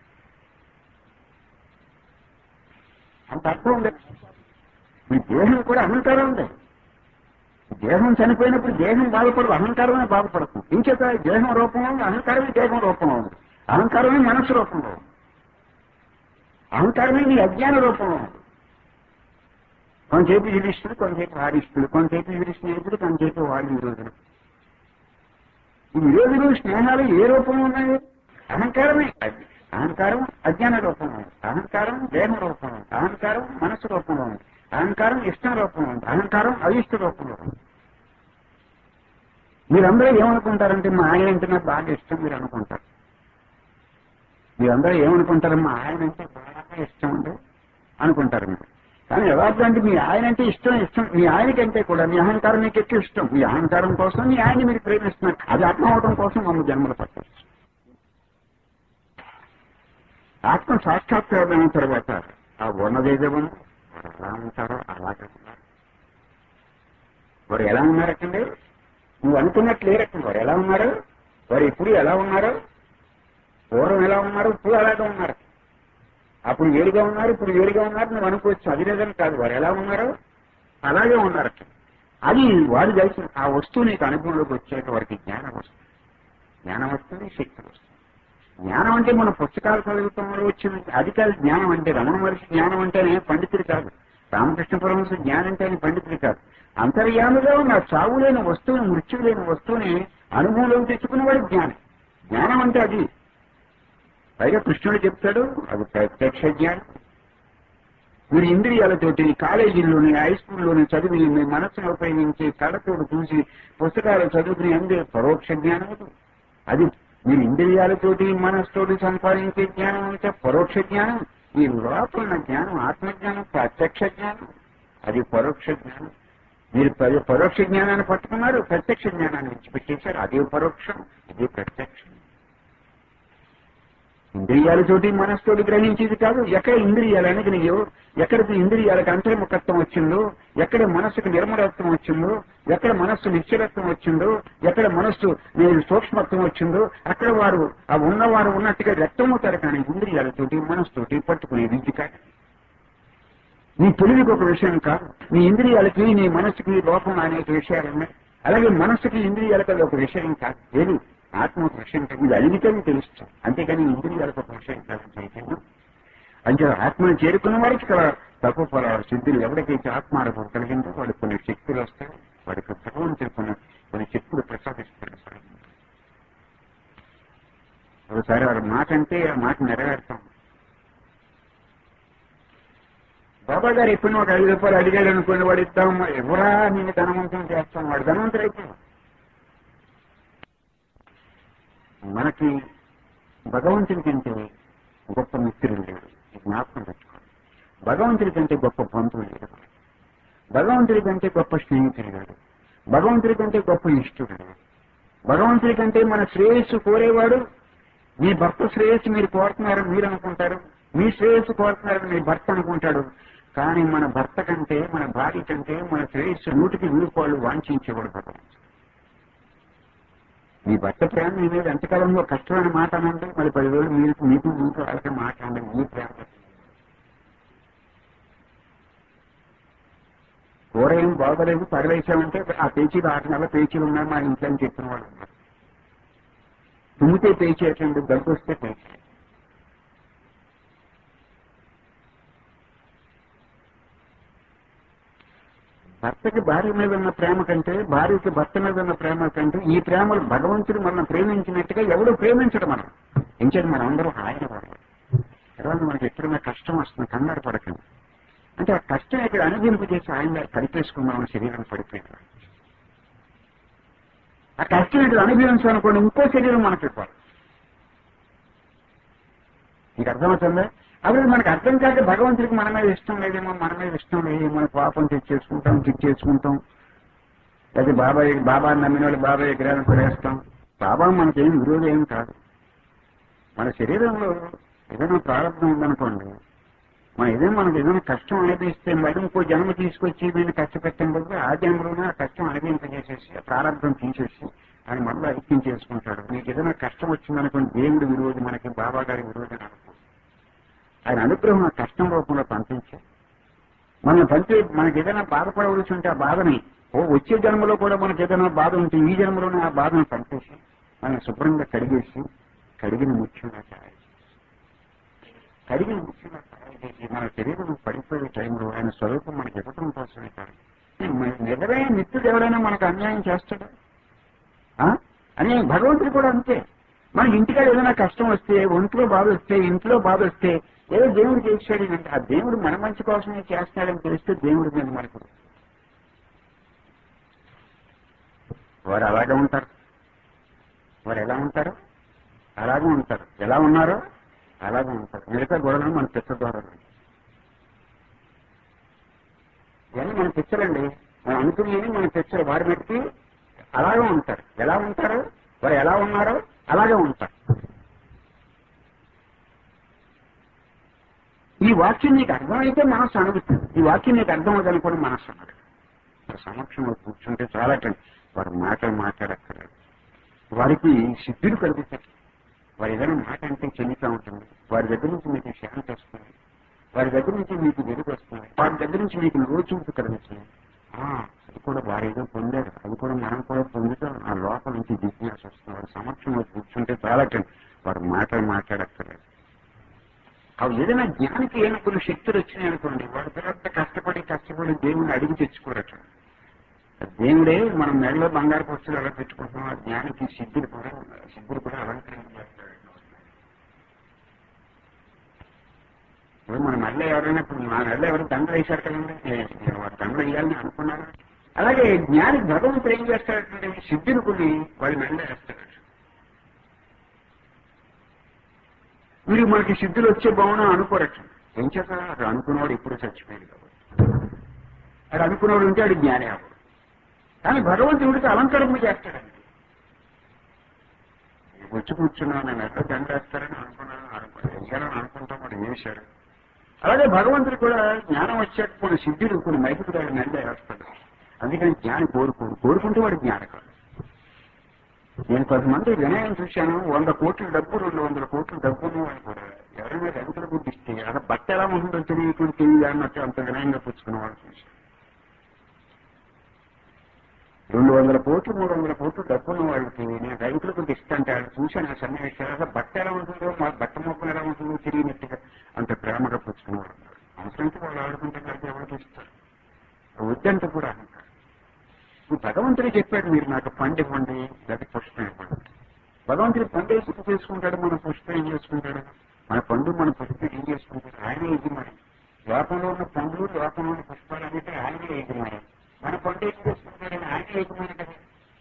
అంత అర్థం ఉంది మీ దేహం కూడా అహంకారం ఉంది దేహం చనిపోయినప్పుడు దేహం బాధపడదు అహంకారమే బాధపడుతుంది ఇంకేత దేహం రూపంలో ఉంది అహంకారమే దేహం రూపంలో ఉంది అహంకారమే మనసు రూపంలో ఉంది అహంకారమే నీ అజ్ఞాన రూపంలో ఉంది కొంతసేపు యుధిష్ఠుడు కొంతసేపు హారిష్ఠుడు కొంతసేపు వీరి స్నేహితుడు కొంతసేపు వాడి విరోధుడు ఈ విరోధులు స్నేహాలు ఏ రూపంలో ఉన్నాయి అహంకారమే అది. అహంకారం అజ్ఞాన రూపంలో ఉంది అహంకారం దేహ రూపంలో ఉంది అహంకారం మనసు రూపంలో ఉంది అహంకారం ఇష్టం రూపంలో ఉంది అహంకారం అయిష్ట రూపంలో ఉంది మీరందరూ ఏమనుకుంటారంటే మా ఆయన అంటే నాకు బాగా ఇష్టం మీరు అనుకుంటారు మీరందరూ ఏమనుకుంటారు మా ఆయన అంటే బాగా ఇష్టం అండి అనుకుంటారు మీరు కానీ యథార్థం అంటే మీ ఆయన అంటే ఇష్టం ఇష్టం మీ ఆయనకంటే కూడా మీ అహంకారం మీకు ఎక్కువ ఇష్టం మీ అహంకారం కోసం మీ ఆయన మీరు ప్రేమిస్తున్నారు అది అర్థం అవడం కోసం మమ్మల్ని జన్మలు పట్టవచ్చు ఆత్మ సాక్షాత్కారం అయిన తర్వాత ఆ ఉన్నదేదేమో వారు ఎలా ఉంటారో అలాగే ఉన్నారు వారు ఎలా ఉన్నారటండి నువ్వు అనుకున్నట్లు లేరటండి వారు ఎలా ఉన్నారు వారు ఇప్పుడు ఎలా ఉన్నారు పూర్వం ఎలా ఉన్నారు ఇప్పుడు అలాగే ఉన్నారు అప్పుడు వేడిగా ఉన్నారు ఇప్పుడు వేడిగా ఉన్నారు నువ్వు అనుకోవచ్చు అది లేదని కాదు వారు ఎలా ఉన్నారో అలాగే ఉన్నారట అది వాడు తెలిసిన ఆ వస్తువు నీకు అనుభవంలోకి వచ్చాక వారికి జ్ఞానం వస్తుంది జ్ఞానం వస్తుంది శక్తి వస్తుంది జ్ఞానం అంటే మన పుస్తకాలు చదువుతాంలో వచ్చింది అది కాదు జ్ఞానం అంటే రమణ మహర్షి జ్ఞానం అంటేనే పండితుడు కాదు రామకృష్ణ పరమహంస జ్ఞానం అంటే ఆయన పండితుడు కాదు అంతర్యాముగా ఉన్న చావు లేని వస్తువుని మృత్యువు లేని వస్తువుని అనుభవంలోకి తెచ్చుకున్నవాడు జ్ఞానం జ్ఞానం అంటే అది పైగా కృష్ణుడు చెప్తాడు అది ప్రత్యక్ష జ్ఞానం మీరు ఇంద్రియాలతోటి కాలేజీల్లోని హై స్కూల్లోని చదివి మీ మనస్సును ఉపయోగించి కళ్ళతోడు చూసి పుస్తకాలు చదువుకుని అందే పరోక్ష జ్ఞానం అది. అది మీరు ఇంద్రియాలతోటి మనస్సుతోటి సంపాదించే జ్ఞానం అంటే పరోక్ష జ్ఞానం ఈ లోపల ఉన్న జ్ఞానం ఆత్మజ్ఞానం ప్రత్యక్ష జ్ఞానం అది పరోక్ష జ్ఞానం మీరు పరి- పరోక్ష జ్ఞానాన్ని పట్టుకున్నారు ప్రత్యక్ష జ్ఞానాన్ని విడిచిపెట్టేశారు అదే పరోక్షం ఇది ప్రత్యక్షం ఇంద్రియాలతోటి మనస్తోటి గ్రహించేది కాదు ఎక్కడ ఇంద్రియాలు అనేది నీయో ఎక్కడికి ఇంద్రియాలకు అంతర్ముఖత్వం వచ్చిందో ఎక్కడ మనస్సుకు నిర్మలత్వం వచ్చిందో ఎక్కడ మనస్సు నిశ్చలత్వం వచ్చిందో ఎక్కడ మనస్సు నేను సూక్ష్మత్వం వచ్చిందో అక్కడ వారు ఆ ఉన్నవారు ఉన్నట్టుగా వ్యక్తమవుతారు కానీ ఇంద్రియాలతోటి మనస్సుతోటి పట్టుకునే విద్య కాదు నీ తెలివికి ఒక విషయం కాదు నీ ఇంద్రియాలకి నీ మనస్సుకి లోపం అనేక విషయాలు ఉన్నాయి అలాగే మనస్సుకి ఇంద్రియాలకు అది ఒక విషయం కాదు ఏది ఆత్మ ఒక విషయం కాదు ఇది అడిగితే నీకు తెలుస్తాం అంతేకాని ఇంద్రియాలకు ఒక విషయం కాదు చైతన్యం అంటే ఆత్మను చేరుకున్న వారికి ఇక్కడ తక్కువ ఫలాలు సిద్ధులు ఎవరికైతే ఆత్మానుభవం కలిగిందో వాడికి కొన్ని శక్తులు వస్తాయి వాడికి భగవంతుడు కొన్ని కొన్ని శక్తులు ప్రసాదిస్తాడు ఒకసారి వాడు మాట అంటే ఆ మాట నెరవేర్తాం బాబా గారు ఎప్పుడు ఒక ఐదు రూపాయలు అడిగాడు అనుకుని వాడు ఇస్తాం ఎవరా నేను ధనవంతం చేస్తాం వాడు ధనవంతుడు అయితే మనకి భగవంతుడి కంటే గొప్ప మిత్రుడు లేడు ఇది జ్ఞాపకం పెట్టుకోండి భగవంతుడి కంటే గొప్ప బంధువు లేడు భగవంతుడి కంటే గొప్ప స్నేహితుడు లేడు భగవంతుడి కంటే గొప్ప ఇష్టడు లేడు భగవంతుడి కంటే మన శ్రేయస్సు కోరేవాడు మీ భర్త శ్రేయస్సు మీరు కోరుతున్నారని మీరు అనుకుంటారు మీ శ్రేయస్సు కోరుతున్నారని మీ భర్త అనుకుంటాడు కానీ మన భర్త కంటే మన భార్య కంటే మన శ్రేయస్సు నూటికి వీరుకోళ్ళు వాంఛించేవాడు భగవంతుడు మీ భర్త ప్రేమ మీ మీద ఎంతకాలంలో కష్టమైన మాట అనండి మరి పదివేలు మీరు మీకు మీకు వాళ్ళకి మాట్లాడండి మీ ప్రేమ కూర ఏం బాగోలేదు పడవేసామంటే ఆ పేచీలు ఆట నెల పేచీలు ఉన్నాయి మా ఇంట్లో అని చెప్పిన వాళ్ళు ఉన్నారు తుమ్మితే పేచీ ఎట్లండి దగ్గు వస్తే పేచీ భర్తకి భార్య మీద ఉన్న ప్రేమ కంటే భార్యకి భర్త మీద ఉన్న ప్రేమ కంటే ఈ ప్రేమలు భగవంతుడు మనం ప్రేమించినట్టుగా ఎవడు ప్రేమించడు మనం ఎంచేది మనం అందరం ఆయన వాడు తర్వాత మనకి ఎప్పుడైనా కష్టం వస్తుంది కంగారు పడకండి అంటే ఆ కష్టం ఇక్కడ అనుభవింపు చేసి ఆయన కలిపేసుకుందాం శరీరం పడిపోయింది ఆ కష్టం ఇక్కడ అనుభవించాలనుకోండి ఇంకో శరీరం మనకి ఇవ్వాలి నీకు అర్థమవుతుందా అప్పుడు మనకు అర్థం కాక భగవంతుడికి మన మీద ఇష్టం లేదేమో మన మీద ఇష్టం లేదేమో మన పాపం తెచ్చేసుకుంటాం తెచ్చేసుకుంటాం లేదా బాబాయ్ బాబా నమ్మిన వాళ్ళు బాబాయ్ విగ్రహాన్ని కొనేస్తాం బాబా మనకేం విరోధం ఏం కాదు మన శరీరంలో ఏదైనా ప్రారంభం ఉందనుకోండి మన ఏదైనా మనకు ఏదైనా కష్టం అనుభవిస్తే మళ్ళీ ఇంకో జన్మ తీసుకొచ్చి వీళ్ళు కష్టపెట్టడం బదులు ఆ జన్మలోనే ఆ కష్టం అనుభవింపజేసేసి ఆ ప్రారంభం తీసేసి ఆయన మళ్ళీ ఐక్యం చేసుకుంటాడు మీకు ఏదైనా కష్టం వచ్చిందనుకోండి దేవుడి విరోధి మనకి బాబా గారి విరోధి అని అనుకో ఆయన అనుగ్రహం ఆ కష్టం రూపంలో పంపించి మనం పంపి మనకి ఏదైనా బాధపడవలసి ఉంటే ఆ బాధని ఓ వచ్చే జన్మలో కూడా మనకి ఏదైనా బాధ ఉంటే ఈ జన్మలోనే ఆ బాధను పంపేసి మనం శుభ్రంగా కడిగేసి కడిగిన ముఖ్యంగా తయారు కడిగిన ముఖ్యంగా తయారు చేసి మన శరీరం పడిపోయే టైంలో ఆయన స్వరూపం మనకి ఇవ్వడం కోసమే కాదు నిజమైన నిత్యుడు ఎవరైనా మనకు అన్యాయం చేస్తాడా ఆ? అని భగవంతుడు కూడా అంతే మనకి ఇంటికాడ ఏదైనా కష్టం వస్తే ఒంట్లో బాధ వస్తే ఇంట్లో బాధ వస్తే ఏదో దేవుడు చేశాడు అంటే ఆ దేవుడు మన మంచి కోసమే చేస్తున్నాడని తెలిస్తే దేవుడి మీద మనకు వారు అలాగే ఉంటారు వారు ఎలా ఉంటారు అలాగే ఉంటారు ఎలా ఉన్నారో అలాగే ఉంటారు మిగతా గొడవలు మన పిచ్చ ద్వారా ఇవన్నీ మన పిచ్చలండి మనం అనుకునేవి మన పిచ్చలు వారి బట్టి అలాగే ఉంటారు ఎలా ఉంటారు వారు ఎలా ఉన్నారో అలాగే ఉంటారు ఈ వాక్యం నీకు అర్థమైతే మనస్సు అనుగుతుంది ఈ వాక్యం నీకు అర్థం అవుతుంది మనస్సు అన్నది వారి సమక్షంలో కూర్చుంటే చాలా టైం వారు మాటలు మాట్లాడక్కర్లేదు వారికి సిద్ధులు కలుగుతాయి వారి ఏదైనా మాట అంటే చెల్లితా ఉంటుంది వారి దగ్గర నుంచి మీకు శాంతి వస్తుంది వారి దగ్గర నుంచి మీకు వెలుగు వస్తుంది వారి దగ్గర నుంచి మీకు లోచూపు కలుగుతుంది ఆ, అది కూడా వారు ఏదో పొందారు అది కూడా మనం కూడా పొందుతాం ఆ లోపల నుంచి జిజ్ఞాస వస్తుంది వారి సమక్షంలో కూర్చుంటే చాలా టైం వారు మాటలు మాట్లాడక్కర్లేదు అవి ఏదైనా జ్ఞానికి ఏమైనా కొన్ని శక్తులు వచ్చినాయి అనుకోండి వాడు తర్వాత కష్టపడి కష్టపడి దేవుని అడిగి తెచ్చుకోరట దేవుడే మనం మెడలో బంగారు పక్షులు ఎలా పెట్టుకుంటున్నాం ఆ జ్ఞానికి సిద్ధులు కూడా సిద్ధులు కూడా అలంకరించారు ఇప్పుడు మన మెడలో ఎవరైనా ఇప్పుడు మా మెడలో ఎవరు దండలు వేశారు కదండి ఏ, వారు దండలు వేయాలని అనుకున్నారు అలాగే జ్ఞానికి భగవంతుడు ఏం చేస్తాడంటే సిద్ధులు కొన్ని వాళ్ళ మెడలో వేస్తాడు మీరు మనకి సిద్ధులు వచ్చే బాగున్నా అనుకోరచ్చు ఏం చేస్తారు అక్కడ అనుకున్నవాడు ఎప్పుడు చచ్చిపోయాడు కాబట్టి అక్కడ అనుకున్నవాడు ఉంటే అది జ్ఞానే అవ్వడు కానీ భగవంతుడికి అలంకరణ చేస్తాడండి వచ్చి కూర్చున్నాను నేను ఎక్కడ దండేస్తారని అనుకున్నాను అనుకున్నాను వేయాలని అనుకుంటాం వాడు వేశాడు అలాగే భగవంతుడు కూడా జ్ఞానం వచ్చాక కొన్ని సిద్ధులు కొన్ని మైపుకు దాడి నెల వేస్తాడు అందుకని జ్ఞాని కోరుకోరు కోరుకుంటే వాడు జ్ఞానకాడు నేను కొంతమంది వినయం చూశాను వంద కోట్ల డబ్బు రెండు వందల కోట్ల డబ్బు అని కూడా ఎవరైనా రైతుల గుర్తిస్తే అలా బట్ట ఎలా ఉంటుందో తెలియకుండా తెలియదు అన్నట్టు అంత వినయంగా పుచ్చుకున్న వాళ్ళు చూశాను రెండు వందల కోట్లు మూడు వందల కోట్లు డబ్బున్న వాళ్ళకి నేను రైతులకు ఇస్తాంటే వాళ్ళు చూశాను ఆ సన్నివేశాలు అసలు బట్ట ఎలా ఉంటుందో మా బట్ట మొక్కలు ఎలా ఉంటుందో తెలియనట్టుగా అంత ప్రేమగా పుచ్చుకునేవాడు అవసరంతో వాళ్ళు ఆడుకుంటే కలిపి ఎవరికి ఇస్తారు వద్దంటే కూడా అహంకారం ఇప్పుడు భగవంతుడే చెప్పాడు మీరు నాకు పండు ఇవ్వండి లేదా పుష్పం ఇవ్వండి భగవంతుడు పండు వేసి చేసుకుంటాడు మన పుష్పం ఏం చేసుకుంటాడు మన పండు మన పుష్పం ఏం చేసుకుంటాడు ఆయన ఇది మరి లోకంలో ఉన్న పండ్లు లోకంలో ఉన్న పుష్పాలు అనేది ఆయన యజమాని మన పండు ఏం చేసుకుంటాడని ఆయన యజమాని కదా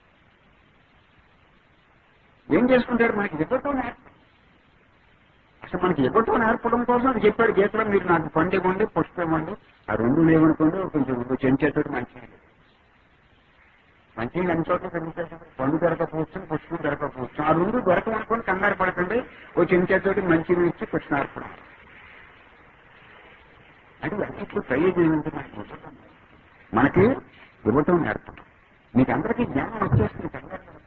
ఏం చేసుకుంటాడు మనకి ఇవ్వటం నేర్పడం అసలు మనకి ఇవ్వటం నేర్పడం కోసం అది చెప్పాడు గీతలో మీరు నాకు పండు ఇవ్వండి పుష్పం ఇవ్వండి ఆ రెండు లేవనుకోండి కొంచెం చెంచేతోటి మంచిది మంచిగా అన్ని చోట్ల పెరుగుతాయి పండు దొరకపోవచ్చు పుష్పం దొరకపోవచ్చు ఆ రెండు దొరకమనుకోని కంగారు పడకండి ఓ చెంచాతోటి మంచిని ఇచ్చి పుష్పార్పణం అంటే అన్నింటిలో ప్రయోజనం ఏంటి మనకి ఇవ్వటం మనకి ఇవ్వటం నేర్పడం మీకు అందరికీ జ్ఞానం వచ్చేస్తుంది కంగారు పడకండి.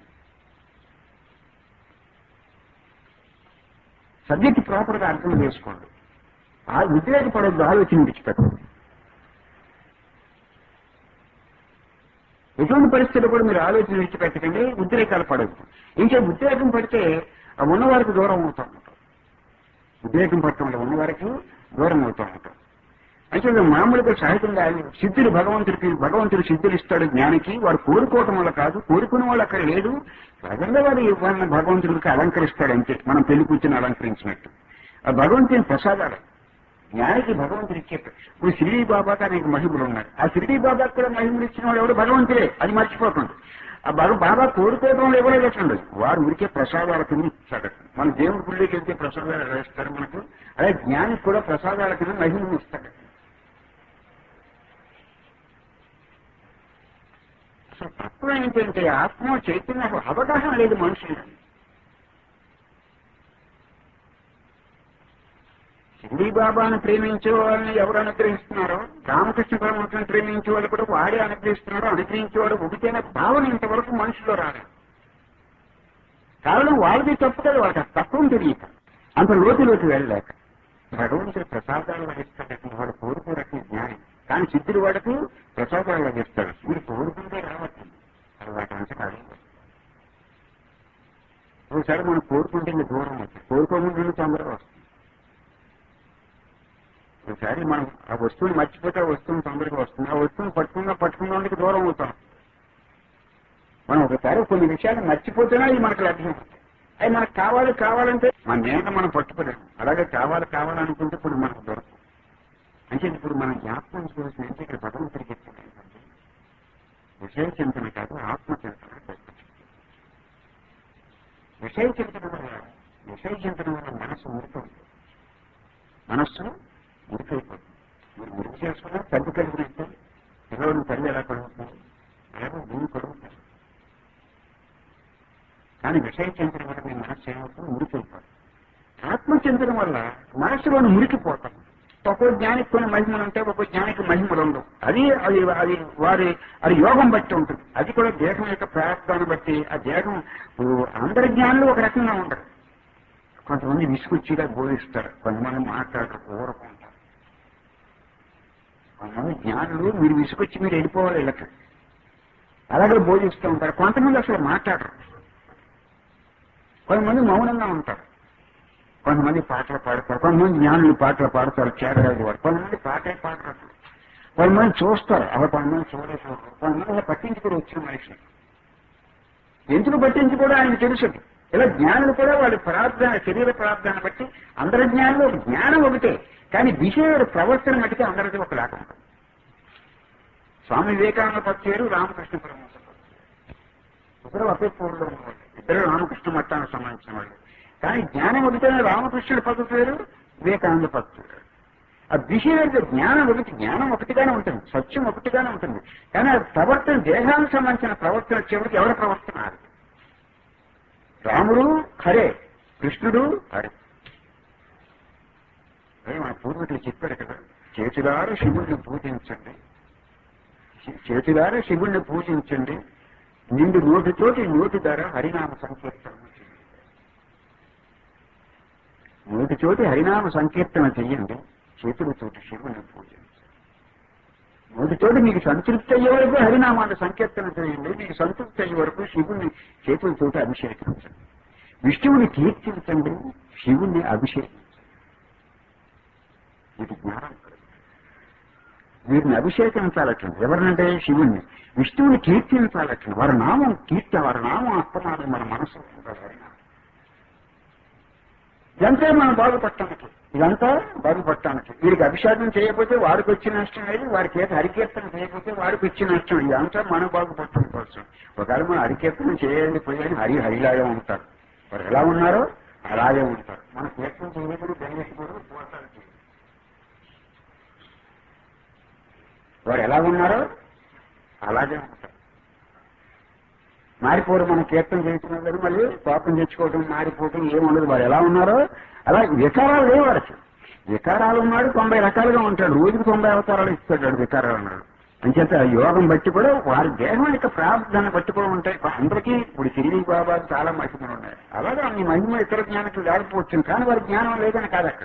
సబ్జెక్ట్ ప్రాపర్ గా అర్థం చేసుకోండి ఆ ఉద్రేకపడద్దు ఆలోచన విడిచిపెట్టండి ఎటువంటి పరిస్థితుల్లో కూడా మీరు ఆలోచన విడిచిపెట్టకండి ఉద్రేకాలు పడద్దు ఇంకా ఉద్రేకం పడితే ఆ ఉన్నవారికి దూరం అవుతూ ఉంటాం ఉద్రేకం పట్టడం వల్ల ఉన్నవారికి దూరం అవుతూ ఉంటాం అయితే మామూలుగా సహజంగా సిద్ధులు భగవంతుడికి భగవంతుడు సిద్ధులు ఇస్తాడు జ్ఞానికి వాడు కోరుకోవటం వల్ల కాదు కోరుకునే వాళ్ళు అక్కడ లేదు సహజంగా వాడు వాళ్ళని భగవంతుడికి అలంకరిస్తాడు అంతే మనం పెళ్లి కూర్చొని అలంకరించినట్టు ఆ భగవంతుని ప్రసాదాలు జ్ఞానికి భగవంతుడు ఇచ్చేట ఇప్పుడు షిరిడి బాబాకి అనేక మహిములు ఉన్నాయి ఆ షిరిడి బాబాకి కూడా మహిములు ఇచ్చిన వాడు ఎవడు భగవంతుడే అది మర్చిపోకండి ఆ భగ బాబా కోరుకోవడం ఎవరో పెట్టండి వారు ఉరికే ప్రసాదాల కింద ఇచ్చాడు మన దేవుడి గుళ్ళకి వెళ్తే ప్రసాదాలు ఎలా ఇస్తారు మనకు అదే జ్ఞానికి కూడా ప్రసాదాల కింద మహిమను ఇస్తాడు అసలు తత్వం ఏంటంటే ఆత్మ చైతన్య అవగాహన లేదు మనుషులు షిరిడి బాబాను ప్రేమించే వాళ్ళని ఎవరు అనుగ్రహిస్తున్నారో రామకృష్ణ పరమహంసను ప్రేమించే వాళ్ళు కూడా వాడే అనుగ్రహిస్తున్నారో అనుగ్రహించేవాడు ఒకటైన భావన ఇంతవరకు మనుషులో రాలేదు కారణం వాళ్ళది తప్పు కదా వాళ్ళకి ఆ తత్వం తెలియక అంత లోతులోకి వెళ్ళలేక భగవంతుడు ప్రసాదాలు లభిస్తాడట వాడు కోరుకోరట్టు జ్ఞానం కానీ సిద్ధుడు వాడికి ప్రసాదాలు లభిస్తాడు మీరు కోరుకుంటే రావట్లేదు అది వాటి అంతా కాదు ఒకసారి మనం కోరుకుంటే ఇంకా దూరం అవుతుంది కోరుకోకుండా తొందరగా వస్తుంది ఒకసారి మనం ఆ వస్తువుని మర్చిపోతే ఆ వస్తువుని తొందరగా వస్తుంది ఆ వస్తువుని పట్టుకున్నా పట్టుకున్నందుకు దూరం అవుతాం మనం ఒకసారి కొన్ని విషయాలు మర్చిపోతేనే అవి మనకు లభ్యం అవి మనకు కావాలి కావాలంటే మన నేత మనం పట్టుకోలేము అలాగే కావాలి కావాలనుకుంటే ఇప్పుడు మనకు దొరకదు అంటే ఇప్పుడు మనం జ్ఞాపకం చేసుకోవాల్సిన అంటే ఇక్కడ భగవంతుడికి చెప్పాడు ఏంటంటే విషయ చింతన కాదు ఆత్మ చింతన గొప్పది. విషయ చింతన వల్ల విషయ చింతన వల్ల మనసు మురుతుంది మనస్సు మురికైపోతుంది మీరు మురికి చేసుకున్నా తల్లి కలిగినట్టు పిల్లలను తల్లి ఎలా కలుగుతుంది అలాగే భూమి కలుగుతారు కానీ విషయ చింతన వల్ల మీ మనస్సు ఏమవుతుంది మురికైపోతుంది ఆత్మచింతన వల్ల మనస్సులోని మురికిపోతాం ఒక్కో జ్ఞానికి కొన్ని మహిమలు ఉంటాయి ఒక్కో జ్ఞానికి మహిమలు ఉండవు అది అది అది వారి అది యోగం బట్టి ఉంటుంది అది కూడా దేహం యొక్క ప్రార్థాన్ని బట్టి ఆ దేహం ఇప్పుడు అందరి జ్ఞానులు ఒక రకంగా ఉంటారు కొంతమంది విసుకొచ్చిగా బోధిస్తారు కొంతమంది మాట్లాడరు ఊరకుంటారు కొంతమంది జ్ఞానులు మీరు విసుకొచ్చి మీరు వెళ్ళిపోవాలి వీళ్ళకి అలాగే బోధిస్తూ ఉంటారు కొంతమంది అసలు మాట్లాడరు కొంతమంది మౌనంగా ఉంటారు కొంతమంది పాటలు పాడతారు కొంతమంది జ్ఞానులు పాటలు పాడతారు చేరలేదు వారు కొంతమంది పాటే పాడతారు కొంతమంది చూస్తారు అవి కొంతమంది చూడే చూడరు కొంతమంది అలా పట్టించుకుని వచ్చిన మనిషి ఎందుకు పట్టించుకోవడం ఆయనకు తెలుసు ఇలా జ్ఞానులు కూడా వాళ్ళ ప్రార్థన శరీర ప్రార్థన బట్టి అందరి జ్ఞానులు ఒక జ్ఞానం ఒకటే కానీ విషయ ప్రవర్తన మటుకే అందరికీ ఒకలాగా ఉంటుంది స్వామి వివేకానంద పక్షి వేరు రామకృష్ణ పరమహంస పక్షి వేరు. ఇద్దరు ఒకే పూర్లో ఉన్నవాళ్ళు ఇద్దరు రామకృష్ణ మఠానికి సంబంధించిన వాళ్ళు కానీ జ్ఞానం ఒకటే రామకృష్ణుడి పద్ధతి వేరు వివేకానంద పద్ధతి వేరు ఆ విషయం జ్ఞానం ఒకటి జ్ఞానం ఒకటిగానే ఉంటుంది సత్యం ఒకటిగానే ఉంటుంది కానీ ఆ ప్రవర్తన దేహానికి సంబంధించిన ప్రవర్తన వచ్చేవాడికి ఎవరి ప్రవర్తన అది రాముడు హరే కృష్ణుడు హరే అదే మన పూర్వీకులు చెప్పారు కదా చేతులారు శివుడిని పూజించండి చేతులారా శివుణ్ణి పూజించండి నిండు నోటితోటి నోటి ధర హరినామ సంకీర్తన చేయండి నోటితోటి హరినామ సంకీర్తన చెయ్యండి చేతులతోటి శివుణ్ణి పూజించండి నోటితోటి మీకు సంతృప్తి అయ్యే వరకు హరినామాన్ని సంకీర్తన చేయండి మీకు సంతృప్తి అయ్యే వరకు శివుణ్ణి చేతులతోటి అభిషేకించండి విష్ణువుని కీర్తించండి శివుణ్ణి అభిషేకించండి ఇది జ్ఞానం వీరిని అభిషేకించాలట ఎవరినంటే శివుణ్ణి విష్ణువుని కీర్తించాలట వారి నామం కీర్తి వారి నామం అస్తమానం మన మనసు ఉండాలి. ఎంతే మనం బాగుపడటానికి ఇదంతా బాగుపడటానికి వీడికి అభిషేకం చేయకపోతే వాడికి వచ్చిన నష్టం లేదు వాడికి చేత హరికీర్తన చేయకపోతే వాడికి వచ్చిన నష్టం ఇదంతా మనం బాగుపడటం కోసం ఒకవేళ మనం హరికీర్తన చేయండి పోయాని హరి హరిలాగే ఉంటారు వారు ఎలా ఉన్నారో అలాగే ఉంటారు మన కీర్తన చేయకుండా బెంగెట్టుకోవడం పోతారు వారు ఎలా ఉన్నారో అలాగే ఉంటారు మారిపోరు మనం కీర్తన చేస్తున్నారు కానీ మళ్ళీ కోపం తెచ్చుకోవడం మారిపోవటం ఏముండదు వారు ఎలా ఉన్నారో అలా వికారాలు లేవు వారికి వికారాలు ఉన్నాడు తొంభై రకాలుగా ఉంటాడు రోజుకి తొంభై అవతారాలు ఇస్తాడు వాడు వికారాలు ఉన్నాడు అంచేత యోగం బట్టి కూడా వారి దేహం యొక్క ప్రార్థన బట్టి కూడా ఉంటాయి అందరికీ ఇప్పుడు సిరిడి బాబా చాలా మహిమలు ఉన్నాయి అలాగే అన్ని మహిమ ఇతర జ్ఞానకు లేకపోవచ్చు కానీ వారి జ్ఞానం లేదని కాదు అక్కడ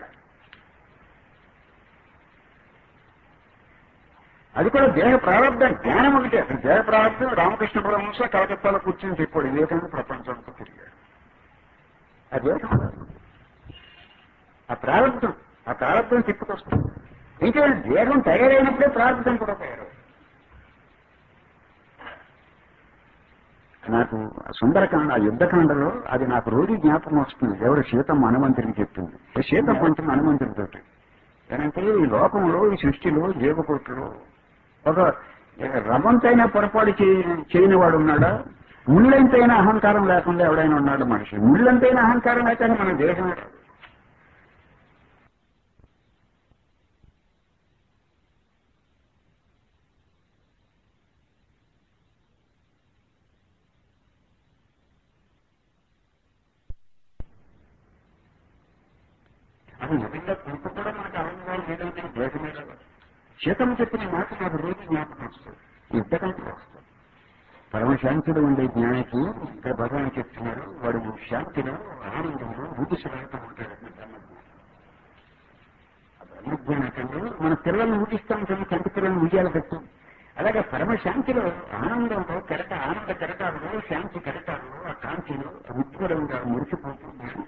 అది కూడా దేహ ప్రారంభం జ్ఞానం ఒకటే అసలు దేహ ప్రారంభం రామకృష్ణ పరమహంస కలకత్తాలో కూర్చొని చెప్పాడు వివేకానంద ప్రపంచంతో తిరిగాడు ఆ దేహం ఆ ప్రారంభం ఆ ప్రారంభం తిప్పుకొస్తుంది ఇంకా దేహం తయారైనప్పుడే ప్రారంభం కూడా తయారవు నాకు సుందరకాండ ఆ యుద్ధకాండలో అది నాకు రోజు జ్ఞాపకం వస్తుంది ఎవరు సీతమ్మ హనుమంతుడికి చెప్తుంది సీత కొంచెం హనుమంతుడితోటి ఏంటంటే ఈ లోకంలో ఈ సృష్టిలో జీవకోట్లో ఒక రవంతైన పొరపాటు చేయని వాడు ఉన్నాడా ముళ్ళంతైన అహంకారం లేకుండా ఎవడైనా ఉన్నాడు మనిషి ముళ్ళంతైన అహంకారం లేకపోతే మన దేశం అది నిజంగా కొంత కూడా మనకు అలంకారం లేదంటే దేశమే లేదు సీతమ్మ చెప్పిన మాట నాకు రోజు జ్ఞాపకం వస్తుంది యుద్ధకంటే వస్తుంది పరమశాంతిలో ఉండే జ్ఞానికి ఇక్కడ భగవాన్ చెప్తున్నారు వాడు శాంతిలో ఆనందంలో ఊపిసలాడుతూ ఉంటాడు బ్రహ్మజ్ఞానకంలో మన పిల్లల్ని ఊపిస్తాం కదా కంటి పిల్లల్ని ఉయ్యాలి కట్టు అలాగే పరమశాంతిలో ఆనందంలో కెరట ఆనంద కెరటాలలో శాంతి కెరటాలలో ఆ కాంతిలో ఉజ్వలంగా మురిసిపోతుంది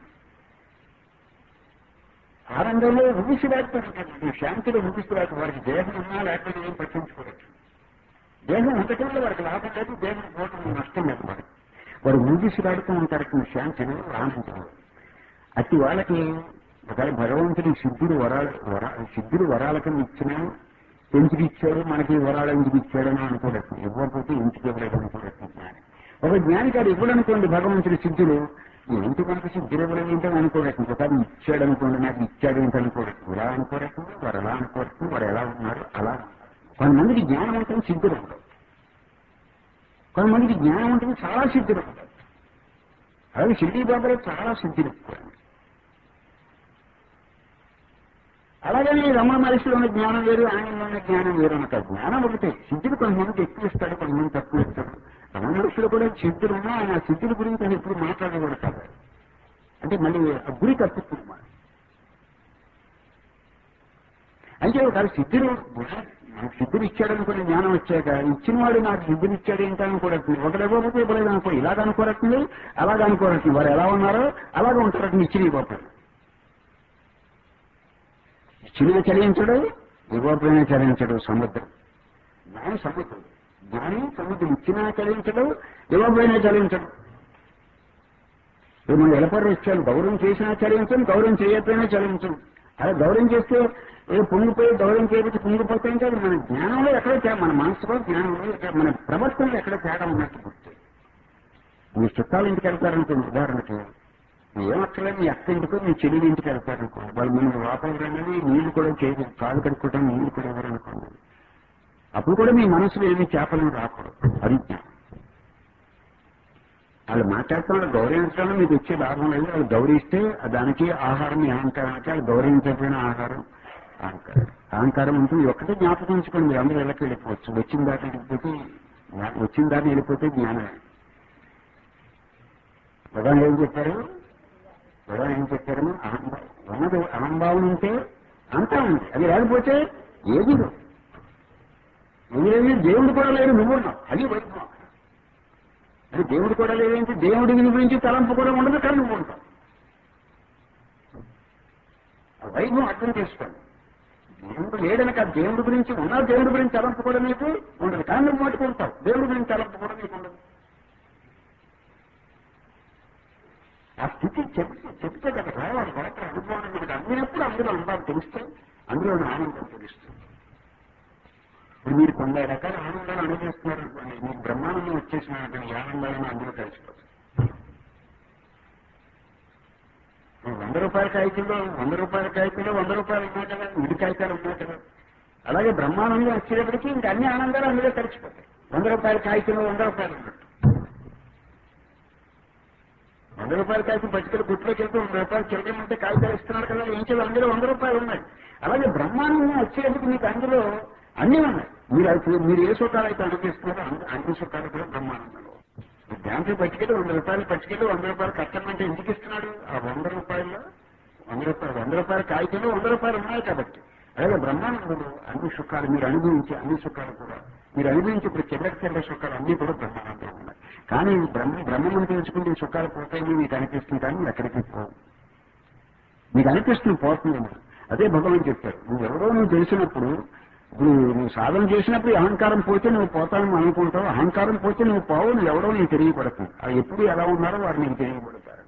ఆనందంలో ఊపిసిలాడుతుంటాడు శాంతిలో ఊపిసిలాడు వారికి దేహం ఉన్నా లేకపోతే ఏం పట్టించుకోవచ్చు దేహం ఉండటంలో వారికి లాభం లేదు దేహం పోవటం నష్టం లేదు వారికి వారు ఊపిసిలాడుతూ ఉంటారు శాంతిలో ఆనందంలో అట్టి వాళ్ళకి ఒకవేళ భగవంతుడి సిద్ధుడు వరాలు వరా సిద్ధుడు వరాలకు ఇచ్చినా ఎందుకు ఇచ్చాడు మనకి వరాలు ఎందుకు ఇచ్చాడని అనుకోలేదు ఇవ్వకపోతే ఇంటికి ఇవ్వలేదు అనుకోలేదు జ్ఞాని ఒక జ్ఞానికాడు ఇవ్వడనుకోండి భగవంతుడి సిద్ధుడు ఏంటి మనకు సిద్ధుడు ఇవ్వలేదు ఏంటో అనుకోలేదు ఒకసారి ఇచ్చాడు అనుకోండి నాకు ఇచ్చాడు ఏంటి అనుకోలేదు ఇలా అనుకోలేదు వారు ఎలా అనుకోలేదు వారు ఎలా ఉన్నారు అలా కొంతమందికి జ్ఞానం ఉంటుంది సిద్ధుడు ఉండదు కొంతమందికి జ్ఞానం ఉంటుంది చాలా సిద్ధుడు ఉండదు అలాగే సిద్ధి బాబాలో చాలా సిద్ధులు ఎక్కువ అలాగని రమణ మహర్షిలో ఉన్న జ్ఞానం వేరు ఆయనలో ఉన్న జ్ఞానం వేరు అనక జ్ఞానం ఒకటే సిద్ధులు కొంతమందికి ఎక్కువ ఇస్తాడు కొంతమంది తక్కువ ఇస్తాడు రమణ మహర్షిలో కూడా సిద్ధులు ఉన్నా ఆయన ఆ సిద్ధుల గురించి ఆయన ఎప్పుడు మాట్లాడకూడదు కాదు అంటే మళ్ళీ ఆ గురి తప్పుతుంది మాట అంటే ఒక సిద్ధులు నాకు సిద్ధులు ఇచ్చాడనుకుని జ్ఞానం వచ్చాక ఇచ్చిన వాడు నాకు సిద్ధులు ఇచ్చాడు ఏంటి అనుకోరట్టు ఒకటి ఇవ్వకపోతే ఇవ్వలేదు అనుకో ఇలాగ అనుకోరట్టుంది అలాగ అనుకోరట్టు వారు ఎలా ఉన్నారో అలాగే ఉంటారట్టు ఇచ్చిన ఇవ్వకపోతే ఇచ్చినా చలించడు ఇవ్వకపోయినా చలించడు సముద్రం జ్ఞాని సముద్రం జ్ఞాని సముద్రం ఇచ్చినా చలించడు ఇవ్వకపోయినా చలించడు ఇప్పుడు మనం ఎలపర్రు ఇచ్చాను గౌరవం చేసినా చలించం గౌరవం చేయకపోయినా చలించం అలా గౌరవం చేస్తే ఏ పొంగిపోయి గౌరవం చేయకపోతే పొంగిపోతే అంటే అది మన జ్ఞానంలో ఎక్కడో తే- మన మనసులో జ్ఞానంలో ఎక్కడ- మన ప్రవర్తనలో ఎక్కడ తేడా ఉన్నట్టు గుర్తు మీ చుట్టాల ఇంటికి వెళ్తారనుకోండి ఉదాహరణకి ఏమక్కర్లేదు మీ అక్క ఇంటికో మీ చెల్లి ఇంటికి వెళ్తారనుకో వాళ్ళు ముందు లోపల రండి నీళ్లు కూడా చేయరు కాలు కడుక్కోవడం నీళ్లు కూడా ఎవరనుకోండి అప్పుడు కూడా మీ మనసులో ఏమి చేపలను రాకూడదు అది జ్ఞానం వాళ్ళు మాట్లాడుతున్న గౌరవించడం మీకు వచ్చే లాభం లేదు వాళ్ళు గౌరవిస్తే దానికి ఆహారం మీ అహంకారానికి వాళ్ళు గౌరవించకపోయిన ఆహారం అహంకారం అహంకారం ఉంటుంది ఒక్కటే జ్ఞాపకం ఉంచుకోండి మీరు అందరూ వెళ్ళకి వెళ్ళిపోవచ్చు వచ్చిన దాటి వెళ్ళిపోతే వచ్చిన దాటి వెళ్ళిపోతే జ్ఞానమే భగవాన్ ఏం చెప్పారు భగవాన్ ఏం చెప్పారు అహంభా- ఉన్నది అహంభావం ఉంటే అంతా ఉంది అది లేకపోతే ఏది లేదు ఏది దేవుడు కూడా లేడు నువ్వు ఉన్నావు అది వైభవం అది దేవుడు కూడా లేదేంటి దేవుడి గురించి తలంపు కూడా ఉండదు కానీ నువ్వు ఉంటావు ఆ వైభవం అర్థం చేసుకోండి దేవుడు లేడనక దేవుడి గురించి ఉన్న దేవుడి గురించి తలంపు కూడా నీకు ఉండదు కానీ నువ్వు మట్టుకుంటావు దేవుడి గురించి తలంపు కూడా నీకు ఉండదు ఆ స్థితి చెప్తే చెప్తే కదా రావాలి కరెక్ట్ అనుభవం మనకు అందినప్పుడు అందులో ఉండాలి తెలిస్తే అందులో ఉన్న ఆనందం తెలుస్తుంది ఇప్పుడు మీరు కొన్ని రకాల ఆనందాలు అనుభవిస్తున్నారు అనుకోండి మీకు బ్రహ్మానందం వచ్చేసిన ఈ ఆనందాలను అందులో కలిసిపోతుంది వంద రూపాయల కాగితంలో వంద రూపాయల కాగితంలో వంద రూపాయలు ఉన్నాయి కదా విడి కాగితాలు ఉన్నాయి కదా అలాగే బ్రహ్మానందం వచ్చేటప్పటికి ఇంకా అన్ని ఆనందాలు అందులో కలిసిపోతాయి వంద రూపాయల కాగితంలో వంద రూపాయలు ఉన్నట్టు వంద రూపాయల కాగితం పట్టుకెళ్ళి గుట్లోకి వెళ్తే వంద రూపాయలు చిల్లరమంటే కాగితాలు ఇస్తున్నారు కదా ఏం చేయాలి అందులో వంద రూపాయలు ఉన్నాయి అలాగే బ్రహ్మానందం వచ్చేటప్పటికి మీకు అందులో అన్నీ ఉన్నాయి మీరు అయితే మీరు ఏ సుఖాలు అయితే అనుభవిస్తున్నారో అన్ని- అన్ని సుఖాలు కూడా బ్రహ్మానందంలో బ్యాంకు పట్టుకెళ్ళి వంద రూపాయలు పట్టుకెళ్ళి వంద రూపాయలు కట్టమంటే ఎందుకు ఇస్తున్నాడు ఆ వంద రూపాయల్లో వంద రూపాయలు వంద రూపాయల కాగితంలో వంద రూపాయలు ఉన్నాయి కాబట్టి అలాగే బ్రహ్మానందంలో అన్ని సుఖాలు మీరు అనుభవించే అన్ని సుఖాలు కూడా మీరు అనుభవించే ఇప్పుడు చిల్లర చిల్లర సుఖాలు అన్ని కూడా బ్రహ్మానందంలో ఉన్నాయి కానీ ఈ బ్రహ్మ బ్రహ్మను తెలుసుకుంటే ఈ సుఖాలు పోతాయని మీకు అనిపిస్తుంది కానీ మీరు ఎక్కడికి పోవు మీకు అనిపిస్తుంది పోతుంది అని. అదే భగవాన్ చెప్తారు నువ్వు ఎవరో నువ్వు తెలిసినప్పుడు ఇప్పుడు నువ్వు సాధన చేసినప్పుడు ఈ అహంకారం పోతే నువ్వు పోతానని అనుకుంటావు అహంకారం పోతే నువ్వు పోవు నువ్వు ఎవరో నీకు తెలియబడుతుంది అది ఎప్పుడు ఎలా ఉన్నారో వారు నీకు తెలియబడతారు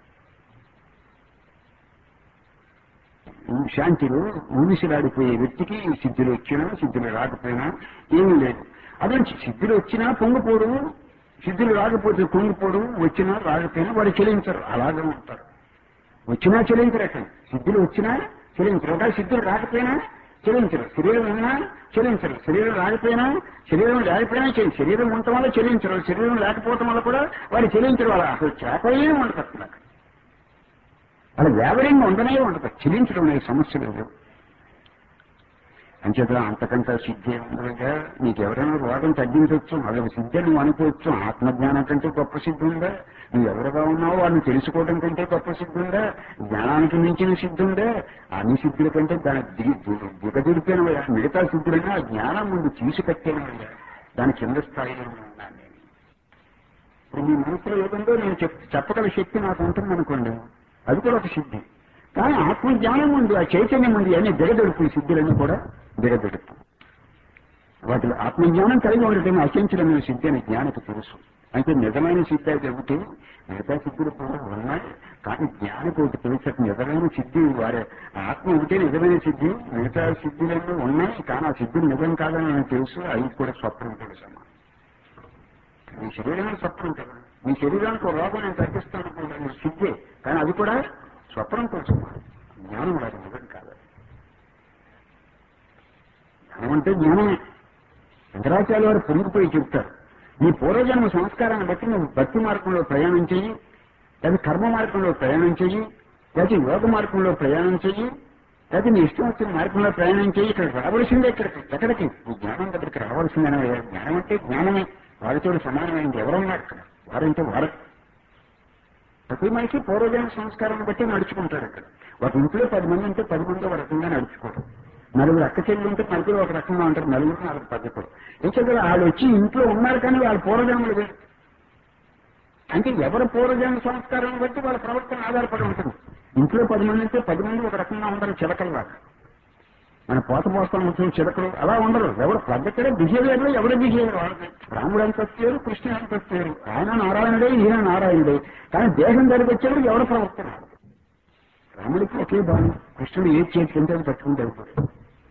ఈ శాంతిలో ఊనిసిలాడిపోయే వ్యక్తికి ఈ సిద్ధులు వచ్చినా సిద్ధులు రాకపోయినా ఏమీ లేదు అదే సిద్ధులు వచ్చినా పొంగిపోడు సిద్ధులు రాకపోతే పొంగిపోడు వచ్చినా రాకపోయినా వాడు చెల్లించరు అలాగే ఉంటారు వచ్చినా చెల్లించరు అక్కడ సిద్ధులు వచ్చినా చెల్లించరు ఒకవేళ సిద్ధులు రాకపోయినా చెల్లించరు శరీరం ఉన్నా చెల్లించరు శరీరం రాకపోయినా శరీరం లేకపోయినా చెల్లి శరీరం ఉండటం వల్ల చెల్లించరు శరీరం లేకపోవటం వల్ల కూడా వాడు చెల్లించరు వాళ్ళ అసలు చేపలే ఉండదు అసలు అక్కడ అలా వ్యాపారంగా ఉండనే ఉండదు చెల్లించడం అనే సమస్య లేదు అంచేత అంతకంటే సిద్ధి ఉండగా నీకు ఎవరైనా రోగం తగ్గించవచ్చు అదొక సిద్ధి నువ్వు అనుకోవచ్చు ఆత్మజ్ఞానం కంటే గొప్ప సిద్ధి ఉందా నువ్వు ఎవరుగా ఉన్నావో వాడిని తెలుసుకోవడం కంటే గొప్ప సిద్ధి ఉందా జ్ఞానానికి మించిన సిద్ధి ఉందా అన్ని సిద్ధుల కంటే దాని దిగి దిగదిరిపోయిన మిగతా సిద్ధులైనా ఆ జ్ఞానం ముందు తీసుకట్టేనయ్యా దాని కింద స్థాయిలో ఉన్నాను నేను ఇప్పుడు మీ మనసులో ఏదందో నేను చెప్ చెప్పగల శక్తి నాకు ఉంటుంది అనుకోండి అది కూడా ఒక సిద్ధి కానీ ఆత్మజ్ఞానం ఉంది ఆ చైతన్యం ఉంది అనే దిగదొడుపు ఈ సిద్ధులన్నీ కూడా దిగదొడుపు వాటిలో ఆత్మజ్ఞానం కలిగి ఉండటం అచంచలమైన సిద్ధి అని జ్ఞానికి తెలుసు అంటే నిజమైన సిద్ధి అయితే ఒకటి మిగతా సిద్ధులు కూడా ఉన్నాయి కానీ జ్ఞానికి ఒకటి తెలుసు నిజమైన సిద్ధి వారే ఆత్మ ఒకటే నిజమైన సిద్ధి మిగతా సిద్ధులన్నీ ఉన్నాయి కానీ ఆ సిద్ధులు నిజం కాదని నాకు తెలుసు అవి కూడా స్వప్నం తెలుసు అమ్మా మీ శరీరానికి స్వప్నం కదా మీ శరీరానికి ఒక రోగం నేను తగ్గిస్తాను అనుకుంటాను మీరు సిద్ధే కానీ అది కూడా స్వప్నం కోసం జ్ఞానం వారి నిజం కాదు జ్ఞానం అంటే జ్ఞానమే శంకరాచార్య వారు పొంగిపోయి చెప్తారు నీ పూర్వజన్మ సంస్కారాన్ని బట్టి నువ్వు భక్తి మార్గంలో ప్రయాణం చెయ్యి లేదా కర్మ మార్గంలో ప్రయాణం చెయ్యి లేదా యోగ మార్గంలో ప్రయాణం చెయ్యి లేదా నీ ఇష్టం వచ్చిన మార్గంలో ప్రయాణం చెయ్యి ఇక్కడ రావాల్సిందే ఇక్కడికి ఎక్కడికి ఈ జ్ఞానం దగ్గరికి రావాల్సిందేనా జ్ఞానం అంటే జ్ఞానమే వారితో సమానమైనది ఎవరున్నారు ఇక్కడ వారంటే వారు ప్రతి మనిషి పూర్వజన్మ సంస్కారాన్ని బట్టి నడుచుకుంటారు ఇక్కడ ఒక ఇంట్లో పది మంది ఉంటే పది మంది ఒక రకంగా నడుచుకోరు నలుగురు అక్క చెల్లి ఉంటే నలుగురు ఒక రకంగా ఉంటారు నలుగురు నాలుగు పద్ధతులు ఎందుకంటే వాళ్ళు వచ్చి ఇంట్లో ఉన్నారు కానీ వాళ్ళ పూర్వజన్మలు వేరు అంటే ఎవరి పూర్వజన్మ సంస్కారం బట్టి వాళ్ళ ప్రవర్తన ఆధారపడి ఉంటుంది ఇంట్లో పది మంది ఉంటే పది మంది ఒక రకంగా ఉండరు చిలకల్లాగా మన పోత పోస్తాం వచ్చిన చిలకలు అలా ఉండరు ఎవరు పద్ధతిలో బిహేవియర్ లో ఎవరి బిహేవియర్ వాళ్ళది రాముడు ఎంత వేరు కృష్ణుడు ఎంత వేరు ఆయన నారాయణుడే ఈయన నారాయణుడే కానీ దేహం దగ్గరికి వచ్చేవాడు ఎవరు ప్రవర్తన వాళ్ళది. రాముడికి ఒకే బాణం కృష్ణుడు ఏ చేతి తింటే అది పట్టుకుంటే అయిపోయాడు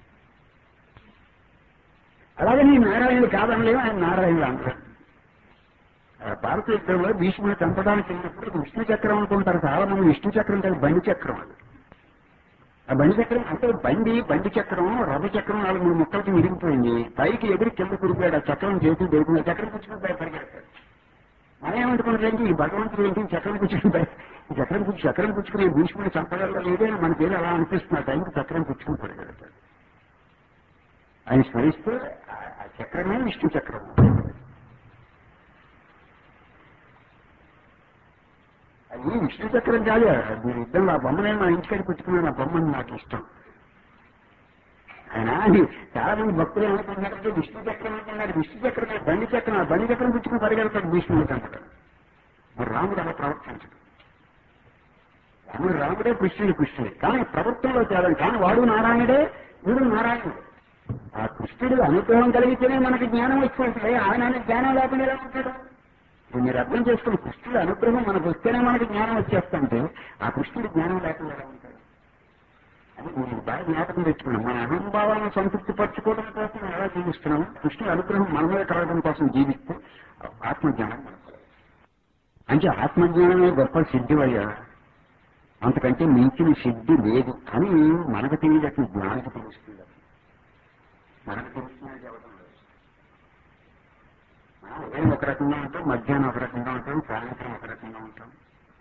అలాగే నీ నారాయణుడు కాదనలేము ఆయన నారాయణుడు అంటారు ఆ భారత యుద్ధంలో భీష్ముడు చంపడానికి వెళ్ళినప్పుడు విష్ణు చక్రం అనుకుంటారు చాలా మంది విష్ణు చక్రం కాదు బండి చక్రం అది ఆ బండి చక్రం అంటే బండి బండి చక్రం రథ చక్రం నాలుగు మూడు ముక్కలకి విరిగిపోయింది పైకి ఎదురు కింద కురిపోయాడు ఆ చక్రం చేతి దొరికింది ఆ చక్రం కూర్చుని బయట పరిగెడతాడు మనం ఏమనుకుంటారంటే ఈ భగవంతుడు ఏంటి ఈ చక్రం కూర్చుని బయట ఈ చక్రం కూర్చు చక్రం కూర్చుకుని భీష్ముడు చంపగలరా లేదే మన పేరు అలా అనిపిస్తుంది ఆ టైంకి చక్రం కూర్చుని పరిగెడతాడు ఆయన స్మరిస్తే ఆ- ఆ చక్రమే విష్ణు చక్రం అది విష్ణు చక్రం కాదు మీరు ఇద్దరు ఆ బొమ్మనే మా ఇంటికాడ పెట్టుకున్నాను ఆ బొమ్మని నాకు ఇష్టం ఆయన అది చాలా మంది భక్తులు ఏమనుకుంటున్నారంటే విష్ణు చక్రం అంటున్నారు విష్ణు చక్రం కాదు, బండి చక్రం ఆ బండి చక్రం పుచ్చుకుని పరిగెడతాడు భీష్ముడు చంపడం మరి రాముడు అలా ప్రవర్తించడు రాముడు రాముడే కృష్ణుడు కృష్ణుడే కానీ ప్రవర్తనలో తేడా కానీ వాడు నారాయణుడే వీడు నారాయణుడు ఆ కృష్ణుడు అనుగ్రహం కలిగితేనే మనకి జ్ఞానం వచ్చినట్లే ఆయన ఆయన జ్ఞానం లేకుండా ఎలా ఉంటాడు ఇప్పుడు మీరు అర్థం చేసుకుని కృష్ణుడి అనుగ్రహం మనకు వస్తేనే మనకి జ్ఞానం వచ్చేస్తుంటే ఆ కృష్ణుడి జ్ఞానం లేకుండా ఎలా ఉంటాడు అది మీరు బాగా జ్ఞాపకం తెచ్చుకున్నాం మన అహంభావాలను సంతృప్తి పరచుకోవడం కోసం ఎలా జీవిస్తున్నాం కృష్ణుడి అనుగ్రహం మన మీద కలగడం కోసం జీవిస్తే ఆత్మజ్ఞానం మనకు అంటే ఆత్మజ్ఞానమే గొప్ప సిద్ధి అయ్యా అంతకంటే మించిన సిద్ధి లేదు అని మనకు తెలియదు అసలు జ్ఞానికి తెలుస్తుంది మనకు తెలుస్తున్నది ఎవడం లేదు మనం ఉదయం ఒక రకంగా ఉంటాం మధ్యాహ్నం ఒక రకంగా ఉంటాం సాయంత్రం ఒక రకంగా ఉంటాం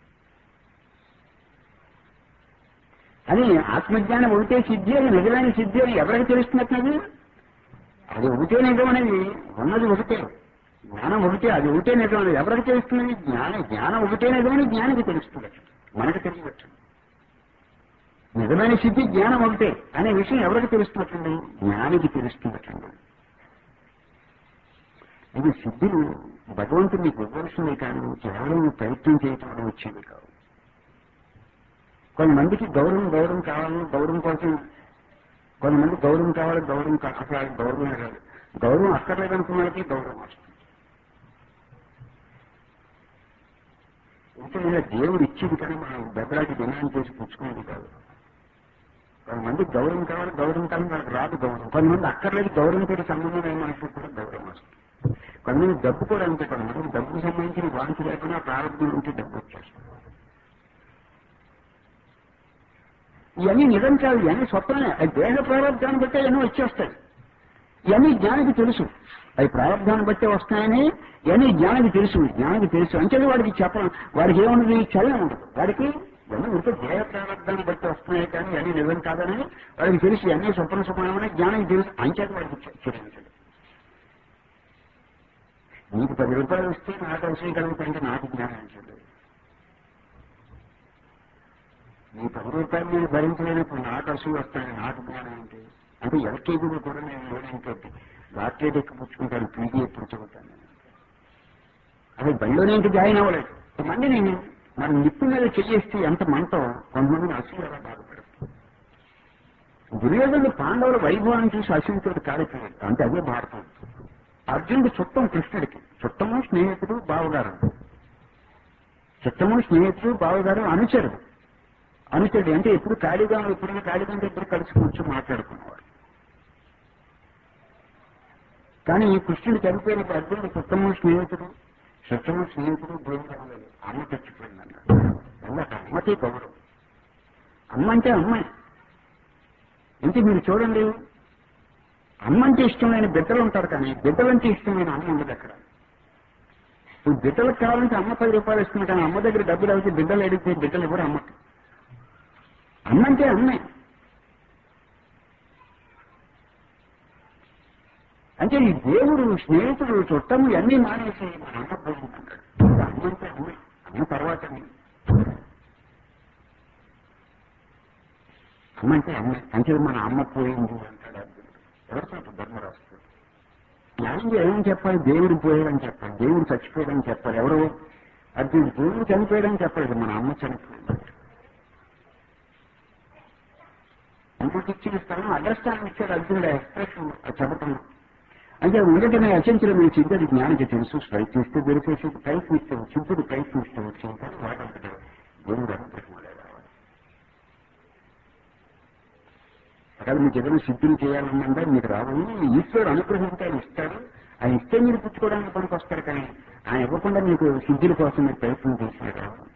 అని ఆత్మజ్ఞానం ఒకటే సిద్ధి అది నిజమైన సిద్ధి అని ఎవరికి తెలుస్తున్నది అది ఒకటే నిజం అనేది ఉన్నది ఒకటే జ్ఞానం ఒకటే అది ఒకటే నిజం అనేది ఎవరికి తెలుస్తున్నది జ్ఞానం జ్ఞానం ఒకటే నిజమని జ్ఞానికి తెలుస్తుంది మనకు తెలియవచ్చు నిజమైన సిద్ధి జ్ఞానం ఒకటే అనే విషయం ఎవరికి తెలుస్తున్నట్టుంది జ్ఞానికి తెలుస్తున్నట్టుంది ఇది సిద్ధులు భగవంతుడు నీకు ఇవ్వాల్సిందే కానీ కేవలం ప్రయత్నం చేయటం వల్ల వచ్చేది కావు కొంతమందికి గౌరవం గౌరవం కావాలని గౌరవం కోసం కొంతమంది గౌరవం కావాలి గౌరవం కా- అసలు ఆయనకి గౌరవం కాదు గౌరవం అక్కర్లేదనుకున్న వాళ్ళకి గౌరవం వస్తుంది ఇంకా దేవుడు ఇచ్చేది కానీ మనం బెదరాకి డిమాండ్ చేసి పుచ్చుకునేది కాదు కొంతమంది గౌరవం కావాలి గౌరవం కావాలి వాళ్ళకి రాదు గౌరవం కొంతమంది అక్కర్లేదు గౌరవంతో సంబంధం లేని మనుషులకు కూడా గౌరవం వస్తుంది కొంతమంది డబ్బు కూడా అంతే కొంతమంది డబ్బుకు సంబంధించిన వాంతి లేకుండా ప్రారంభం ఉంటే డబ్బు వచ్చేస్తుంది ఇవన్నీ నిజం కాదు ఇవన్నీ స్వప్నమే అది దేహ ప్రారంభాన్ని బట్టే ఎన్నో వచ్చేస్తాయి ఇవన్నీ జ్ఞానికి తెలుసు అవి ప్రారంభాన్ని బట్టే వస్తాయని ఇవన్నీ జ్ఞానికి తెలుసు జ్ఞానికి తెలుసు అంటే వాడికి చెప్పడం వాడికి ఏముండదు చలం ఉండదు వాడికి ఇవన్నీ ఉంటే దేహ ప్రారంభాన్ని బట్టి వస్తున్నాయి కానీ ఇవన్నీ నిజం కాదని వాడికి తెలుసు ఇవన్నీ స్వప్న స్వప్నమని జ్ఞానికి తెలుసు అంచేత వాడికి చెల్లించదు నీకు పది రూపాయలు వస్తే నాకు అవసరం కలుగుతాయంటే నాకు జ్ఞానం అంటాడు నీ పది రూపాయలు నేను భరించలేనప్పుడు నాకు అసలు వస్తాను నాకు జ్ఞానం ఏంటి అంటే ఎల్కేజీలో కూడా నేను లేదంటే డాక్టరేట్ ఎక్కిపుచ్చుకుంటాను పీజీ ఎప్పుడు చదువుతాను నేను. అసలు బడిలోనే ఇంక జాయిన్ అవ్వలేదు కొంతమంది నేను మన నిప్పు మీద చెయ్యేస్తే ఎంత మంట కొంతమంది అసలు ఎలా బాధపడతారు దుర్యోధనుడు పాండవుల వైభవాన్ని చూసి అసూయతో కాలిపోయాడు అంటే అదే భారతం అర్జునుడు చుట్టం కృష్ణుడికి చుట్టము స్నేహితుడు బావగారు చుట్టము స్నేహితుడు బావగారు అనుచరుడు అనుచరుడు అంటే ఎప్పుడు ఖాళీగా ఎప్పుడైనా ఖాళీగా ఉంటే ఇద్దరు కలిసి కూర్చొని మాట్లాడుకునేవాడు కానీ ఈ కృష్ణుడు చనిపోయినప్పుడు అర్జునుడు చుట్టము స్నేహితుడు చుట్టము స్నేహితుడు దేవుడు అవ్వలేదు అమ్మ చచ్చిపోయిందన్నాడు వాళ్ళకి అమ్మకే గౌరవం అమ్మ అంటే అమ్మాయి అంటే మీరు చూడండి అమ్మ అంటే ఇష్టమైన బిడ్డలు ఉంటారు కానీ బిడ్డలంటే ఇష్టమైన అమ్మ ఉండదు అక్కడ ఇప్పుడు బిడ్డలకు కావాలంటే అమ్మ పది రూపాయలు ఇస్తుంది కానీ అమ్మ దగ్గర డబ్బులు అయితే బిడ్డలు అడిగితే బిడ్డలు ఎవరు అమ్మకి అమ్మ అంటే అమ్మే అంటే ఈ దేవుడు స్నేహితుడు చుట్టము ఇవన్నీ మానేసి మన అమ్మ పోయిందన్నాడు అమ్మ అంటే అమ్మే అమ్మ తర్వాత అమ్మ అంటే అమ్మ అంటే మన అమ్మ పోయింది అంటాడు అర్జునుడు ఎవరితో ధర్మరాజు జ్ఞానం ఏమని చెప్పాలి దేవుడు పోయాడని చెప్పాలి దేవుడు చచ్చిపోయాడని చెప్పాలి ఎవరు అర్జునుడు దేవుడు చనిపోయాడని చెప్పలేదు మన అమ్మ చనిపోయింది అమ్మకి ఇచ్చిన స్థలం అగ్రస్థానం ఇచ్చాడు అర్జునుడు ఎక్స్ప్రెషన్ చెప్పటం అంటే మొదటనే అచంచల మీ చింతది జ్ఞానికి తెలుసు ప్రయత్నిస్తే వెలిపేసి ప్రయత్నిస్తే చింతడు ప్రయత్నిస్తే వచ్చింది కానీ వాడంతటే దేవుడు అనుగ్రహం రావాలి అక్కడ మీకు ఏదైనా సిద్ధులు చేయాలన్నా మీకు రావాలి ఈశ్వరుడు అనుగ్రహించి ఆయన ఇస్తాడు ఆయన ఇస్తే మీరు పుచ్చుకోవడానికి పనికి వస్తారు కానీ ఆయన ఇవ్వకుండా మీకు సిద్ధుల కోసం మీరు ప్రయత్నం చేసినా రావాలి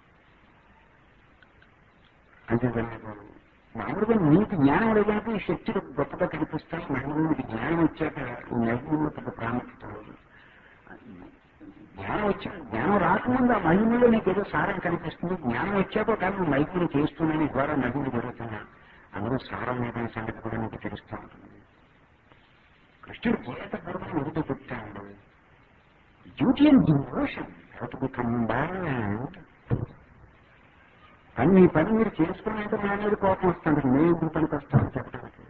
అంతేకాదు మామూలుగా మీకు జ్ఞానం లేదంటే ఈ శక్తులు గొప్పగా కనిపిస్తాయి మహిళ మీకు జ్ఞానం వచ్చాక ఈ మహిళలో పెద్ద ప్రాముఖ్యత లేదు జ్ఞానం వచ్చా జ్ఞానం రాకముందు ఆ మహిళలో నీకు ఏదో సారం కనిపిస్తుంది జ్ఞానం వచ్చాక కానీ మహిళలు చేస్తున్నాయి ద్వారా మహిళలు జరుగుతున్నా అందులో సారం లేదని సంగతి కూడా నీకు తెలుస్తూ ఉంటుంది కృష్ణుడు గీత గర్వం ఎదుట చెప్తాడు duty and devotion how to become bad కానీ మీ పని మీరు చేసుకున్నాక నా మీద కోపం వస్తుంది నేను ఎందుకు పనికి వస్తాను చెప్పడానికి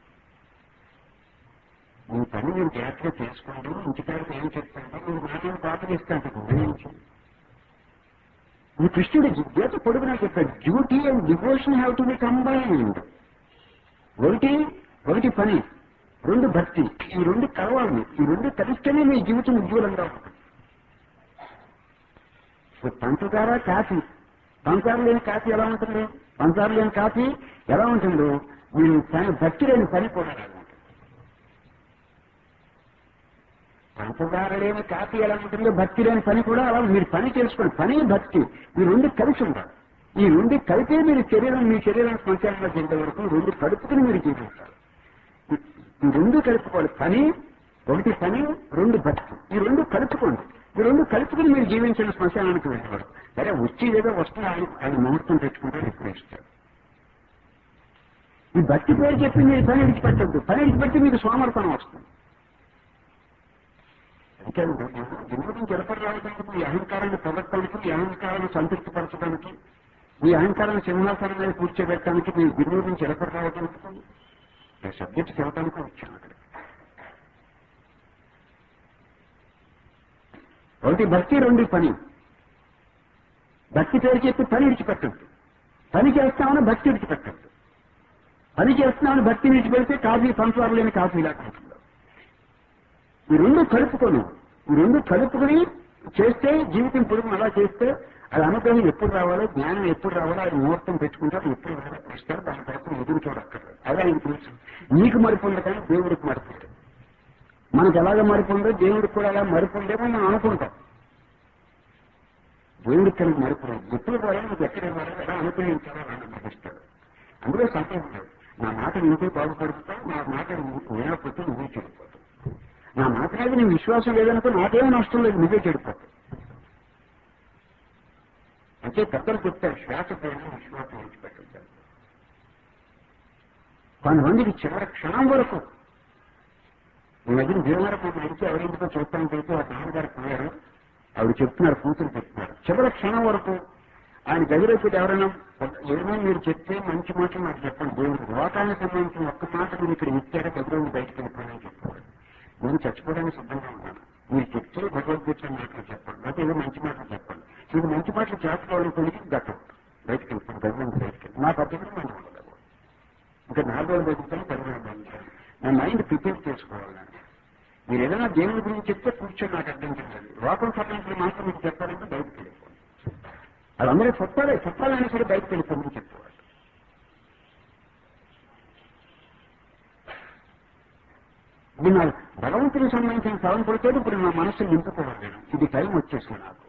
మీ పని మీరు జాగ్రత్తగా చేసుకుంటూ ఇంటికాడికి ఏం చెప్తాంటే మీరు నా మీద కోపం ఇస్తాను నేను ఈ కృష్ణుడు గీత పొడుగునా చెప్పాడు duty and devotion have to be combined ఒకటి ఒకటి పని రెండు భక్తి ఈ రెండు కలవాలి ఈ రెండు కలిస్తేనే మీ జీవితం ఉజ్వలంగా ఉంటుంది ఇప్పుడు పంచదార కాఫీ పంచదార లేని కాఫీ ఎలా ఉంటుంది పంచదార లేని కాఫీ ఎలా ఉంటుందో మీరు పని భక్తి లేని పని కూడా ఎలా ఉంటుంది పంచదార లేని కాఫీ ఎలా ఉంటుందో భక్తి లేని పని కూడా అలా మీరు పని చేసుకోండి పని భక్తి ఈ రెండు కలిసి ఉండాలి ఈ రెండు కలిపే మీరు శరీరం మీ శరీరం శ్మశానంలో చెందే వరకు రెండు కలుపుకుని మీరు జీవించాలి ఈ- ఈ రెండు కలుపుకోవాలి పని ఒకటి పని రెండు భక్తి ఈ రెండు కలుపుకోండి ఈ రెండు కలుపుకుని మీరు జీవించిన శ్మశానానికి వెళ్ళేవారు సరే వచ్చి ఏదో వస్తే ఆయన ఆయన ముహూర్తం పెట్టుకుంటే ఇప్పుడు ఇస్తారు ఈ భక్తి పేరు చెప్పి మీరు పని విడిచిపెట్టద్దు పని విడిచిపెట్టి మీకు సోమర్పణం వస్తుంది అంటే వినోదం జరపడి రావడానికి ఈ అహంకారాన్ని పొగట్టడానికి ఈ అహంకారాన్ని సంతృప్తి పరచడానికి ఈ అహంకారాన్ని సింహాసనం మీద కూర్చోబెట్టడానికి మీ వినోదం జరపడి రావడానికి సబ్జెక్ట్ చెప్పడానికి వచ్చాను అక్కడ ఒకటి భక్తి రెండు పని భక్తి పేరు చెప్పి పని విడిచిపెట్టద్దు పని చేస్తామని భక్తి విడిచిపెట్టద్దు పని చేస్తున్నామని భక్తి విడిచిపెడితే కాఫీ పంచదార లేని కాఫీ లాగా ఉంటుంది ఈ రెండు కలుపుకొని ఈ రెండు కలుపుకొని చేస్తే జీవితం పొడుగు అలా చేస్తే అది అనుగ్రహం ఎప్పుడు రావాలో జ్ఞానం ఎప్పుడు రావాలో అది ముహూర్తం పెట్టుకుంటారు ఎప్పుడు రావాలో ఇస్తారు దాని కోసం ఎదురు చూడక్కర్లేదు అదే ఆయనకు తెలుసు నీకు మరుపు ఉంది కానీ దేవుడికి మరుపు ఉంది మనకు ఎలాగ మరుపు ఉందో దేవుడికి కూడా అలా మరుపు ఉందేమో మనం అనుకుంటాం దేవుడికి కనుక మరుపు లేదు ఎప్పుడు పోయా నీకు ఎక్కడ ఇవ్వాలో ఎలా అనుగ్రహించాలో అని గ్రహిస్తాడు అందులో సందేహం లేదు నా మాట వింటే బాగుపడుతావు నా మాట వినకపోతే నువ్వే చెడిపోతావు నా మాట మీద నీ విశ్వాసం లేదనుకో నాకేమీ నష్టం లేదు నువ్వే చెడిపోతావు అంటే పెద్దలు చెప్తారు శ్వాస పైన విశ్వాసం విడిచిపెట్టారు కొంతమందికి చివరి క్షణం వరకు ఈ మధ్యన భీమవరపు నుంచి ఎవరింటికో చూడటానికి వెళ్తే ఆ నాన్నగారు పోయారు ఆవిడ చెప్తున్నారు కూతురు చెప్తున్నారు చివరి క్షణం వరకు ఆయన గదిలోకి ఎవరైనా ఏమో మీరు చెప్తే మంచి మాట నాకు చెప్పండి దేవుడు లోకానికి సంబంధించిన ఒక్క మాట మీరు ఇక్కడ ఇచ్చాక గదిలోకి బయటకు వెళ్ళిపోయినా చెప్పారు నేను చచ్చిపోవడానికి సిద్ధంగా ఉన్నాను మీరు చెప్తే భగవద్గీత మాటలు చెప్పండి లేకపోతే ఏదో మంచి మాటలు చెప్పండి మీకు మంచి మాటలు చేసుకోవాలనుకోండి గతం బయటకు వెళ్ళిపోయింది గదిలోకి బయటకు వెళ్ళి నా పద్ధతిలో మనం ఉండదు ఇంకా నాలుగు రోజులు బతుకుతాను పది రోజులు బతుకుతాను నా మైండ్ ప్రిపేర్ చేసుకోవాలి నేను. మీరు ఏదైనా దేవుని గురించి చెప్తే కూర్చొని నాకు అర్థం చేయాలి లోకం సంబంధించిన మాత్రం మీకు చెప్పాలంటే బయటకు వెళ్ళిపోండి వాళ్ళందరూ చెప్పాలి చెప్పాలైనా సరే బయటకు వెళ్ళిపోమని చెప్పేవాళ్ళు ఇది నా భగవంతునికి సంబంధించిన తలంపులతో ఇప్పుడు నా మనస్సు నింపుకోవాలి నేను ఇది టైం వచ్చేసింది నాకు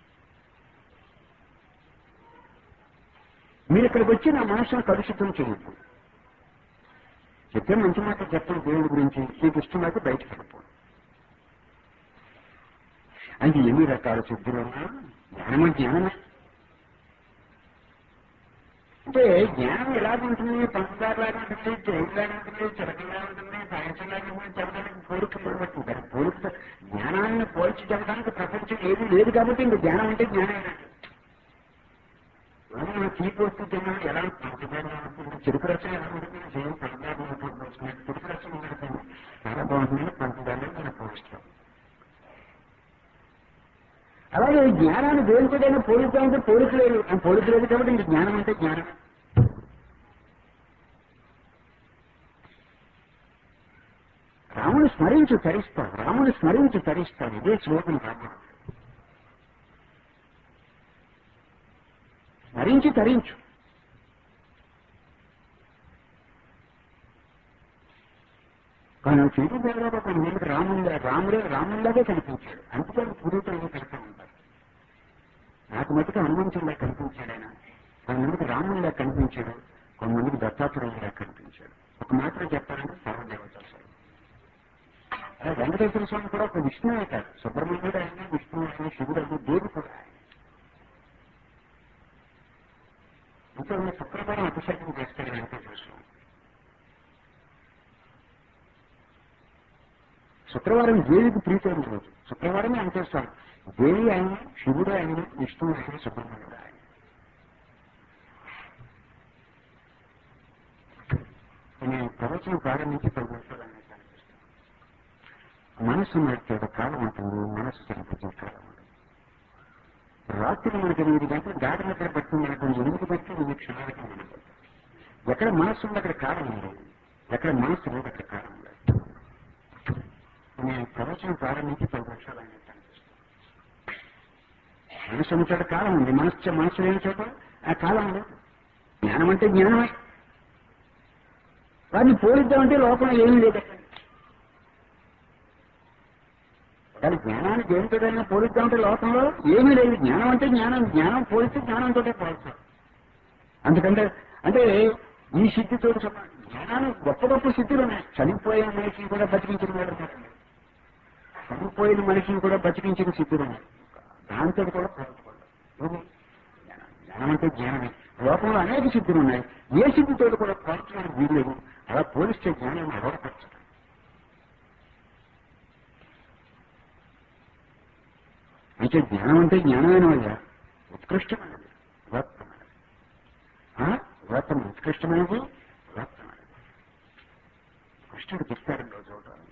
మీరు ఇక్కడికి వచ్చి నా మనస్సును కలుషితం చేయొద్దు చెప్పే మంచి మాట చెప్పండి దేవుడి గురించి మీకు ఇష్టమైతే బయటకు వెళ్ళిపోండి అంటే ఎన్ని రకాల సిద్ధులు ఉన్నా జ్ఞానమే జ్ఞానమే అంటే జ్ఞానం ఎలాగ ఉంటుంది పంచదారలాగా ఉంటుంది తేలిలాగా ఉంటుంది చిరకలా ఉంటుంది సాయంత్రంలాగా ఉంటుంది చెప్పడానికి కోరిక పోగొట్టుంటారు కోరిక జ్ఞానాన్ని పోల్చి చెప్పడానికి ప్రపంచం ఏది లేదు కాబట్టి ఇంక జ్ఞానం అంటే జ్ఞానం మనం చీపు వస్తూ తిన్నాం ఎలా పంచదార ఉంటుంది చెరుకు రసం ఎలా ఉంటుంది సేమ్ పంచదార ఉంటుంది చెరుకు రసం ఉంటుంది చాలా బాగుంటుంది పంచదార మనం పోస్తాం అలాగే ఈ జ్ఞానాన్ని దేనికైనా పోలిద్దామంటే పోలిక లేదు ఆ పోలిక లేదు కాబట్టి ఇంక జ్ఞానం అంటే జ్ఞానం రాముని స్మరించు తరిస్తాడు రాముని స్మరించు తరిస్తాడు ఇదే శ్లోకం రాముడు స్మరించి తరించు కానీ చెడు దేవరావు ఒక మందికి రాముడిలా రాముడే రాముడిలాగే కనిపించాడు అందుకని పూర్వీకులు కలుపుతూ ఉంటారు నాకు మటుకు హనుమంతుడిలా కనిపించాడు ఆయన కొంతమందికి రాముడిలా కనిపించాడు కొంతమందికి దత్తాత్రేయుడిలా కనిపించాడు ఒక మాత్రం చెప్పాలంటే సర్వదేవత అలా వెంకటేశ్వర స్వామి కూడా ఒక విష్ణువే కాదు సుబ్రహ్మణ్యుడు ఆయన విష్ణువు ఆయన శివుడు ఆయన దేవుడు కూడా ఆయన ఇంకా శుక్రవారం అభిషేకం చేస్తాడు వెంకటేశ్వర స్వామి శుక్రవారం దేవికి ప్రీతైన రోజు శుక్రవారమే అంతేస్తాను దేవి ఆయన శివుడు ఆయన విష్ణువు ఆయన సుబ్రహ్మణ్యుడు ఆయన నేను ప్రవచనం ప్రారంభించి పది నిమిషాలు అనేది అనిపిస్తుంది మనస్సు మారితే ఒక కాలం ఉంటుంది మనస్సు చనిపోతే ఒక కాలం ఉంటుంది రాత్రి మనకి ఎనిమిది గంటలు దాటి ఎక్కడ పట్టింది అనుకోండి ఎనిమిది పట్టి ఎనిమిది క్షణాలకి మనకు ఎక్కడ మనస్సు ఉంది అక్కడ కాలం ఉంది ఎక్కడ మనస్సు లేదు అక్కడ కాలం లేదు నేను ప్రవచనం ప్రారంభించి పది నిమిషాలు అనేది అనిపిస్తుంది మనసు ఉన్న చోట కాలం ఉంది మనసు మనసు లేని చోట ఆ కాలం లేదు జ్ఞానం అంటే జ్ఞానమే వాడిని పోలిద్దామంటే లోపల ఏమీ లేదు అక్కడ. కానీ జ్ఞానాన్ని దేనితోటైనా పోలిద్దామంటే లోకంలో ఏమీ లేదు జ్ఞానం అంటే జ్ఞానం జ్ఞానం పోలిస్తే జ్ఞానంతో పోల్చాలి అందుకంటే అంటే ఈ సిద్ధితో సమానం జ్ఞానాన్ని గొప్ప గొప్ప సిద్ధులు ఉన్నాయి చనిపోయిన మనిషిని కూడా బతికించిన వాడు ఉన్నాడు. చనిపోయిన మనిషిని కూడా బతికించిన సిద్ధులు ఉన్నాయి దాంతో కూడా పోల్చుకోవాలి ఏమి? జ్ఞానం. జ్ఞానం అంటే జ్ఞానమే లోకంలో అనేక సిద్ధులు ఉన్నాయి ఏ సిద్ధితో కూడా పోల్చడానికి వీల్లేదు అలా పోలిస్తే జ్ఞానం అలవడపరచడం అంటే జ్ఞానం అంటే జ్ఞానమైన వల్ల ఉత్కృష్టమైనది ఉదాత్తమైనది ఆ? ఉదాత్తం ఉత్కృష్టమైనది ఉదాత్తమైనది కృష్ణుడు చెప్తాడు రోజు చూడాలి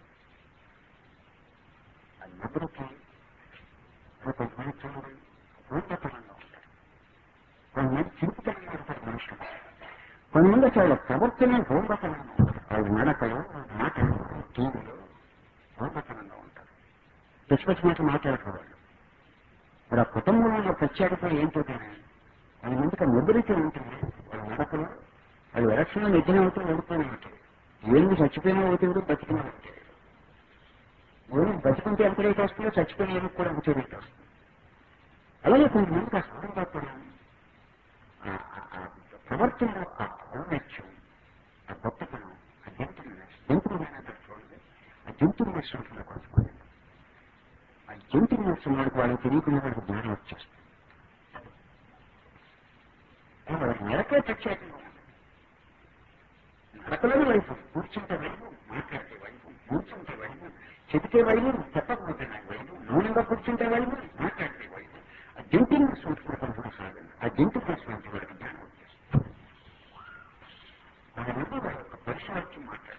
ఆ నదులకి కొంతమంది చూడండి పూర్వతనంగా ఉంటారు కొంతమంది చింతనంగా ఉంటారు మనుషులు కొంతమంది అసలు ప్రవర్తన పూర్వతనంగా ఉంటారు వాళ్ళ నడకలు మాటలు టీవీలో పూర్వతనంగా ఉంటారు పిచ్చి పిచ్చి మాట మాట్లాడుకోవాలి మరి ఆ కుటుంబంలో ఉన్న ప్రత్యేకత ఏంటో వాళ్ళ ముందుకు మొదలుకి ఉంటుంది వాళ్ళ నడకలు వాళ్ళ విలక్షణ నిజం అవుతూ ఓడిపోయిన ఉంటాయి ఏమి చచ్చిపోయినా అవుతాడు బతికినా అవుతాడు ఏమి బతుకుంటే ఎంత రేట్ వస్తుందో చచ్చిపోయిన ఏమి కూడా అంతే రేట్ వస్తుంది అలాగే కొంతమందికి ఆ సాధనపడడం ప్రవర్తనలో ఆ ఔన్నత్యం ఆ గొప్పతనం ఆ జంతువునెస్ జంతువులైన చూడండి ఆ జంతువునెస్ ఉంటుంది కొంతమంది ఆ జంతువునెస్ ఉన్నవాడికి వాళ్ళకి తెలియకుండా వాళ్ళకి జ్ఞానం వచ్చేస్తుంది వాళ్ళకి నరకే ప్రత్యేకంగా ఉంది. నడకలోని వైపు కూర్చుంటే వైపు మాట్లాడితే వైపు కూర్చుంటే వైపు చెబితే వైపు చెప్పకపోతే నాకు వైపు మౌనంగా కూర్చుంటే వైపు మాట్లాడితే వైపు ఆ జంతువుని సంస్కృతం కూడా సాగదు ఆ జంతు ప్రశ్నించి వాడికి జ్ఞానం వచ్చేస్తుంది మన నుండి వాళ్ళ యొక్క పరిశీలించి మాట్లాడు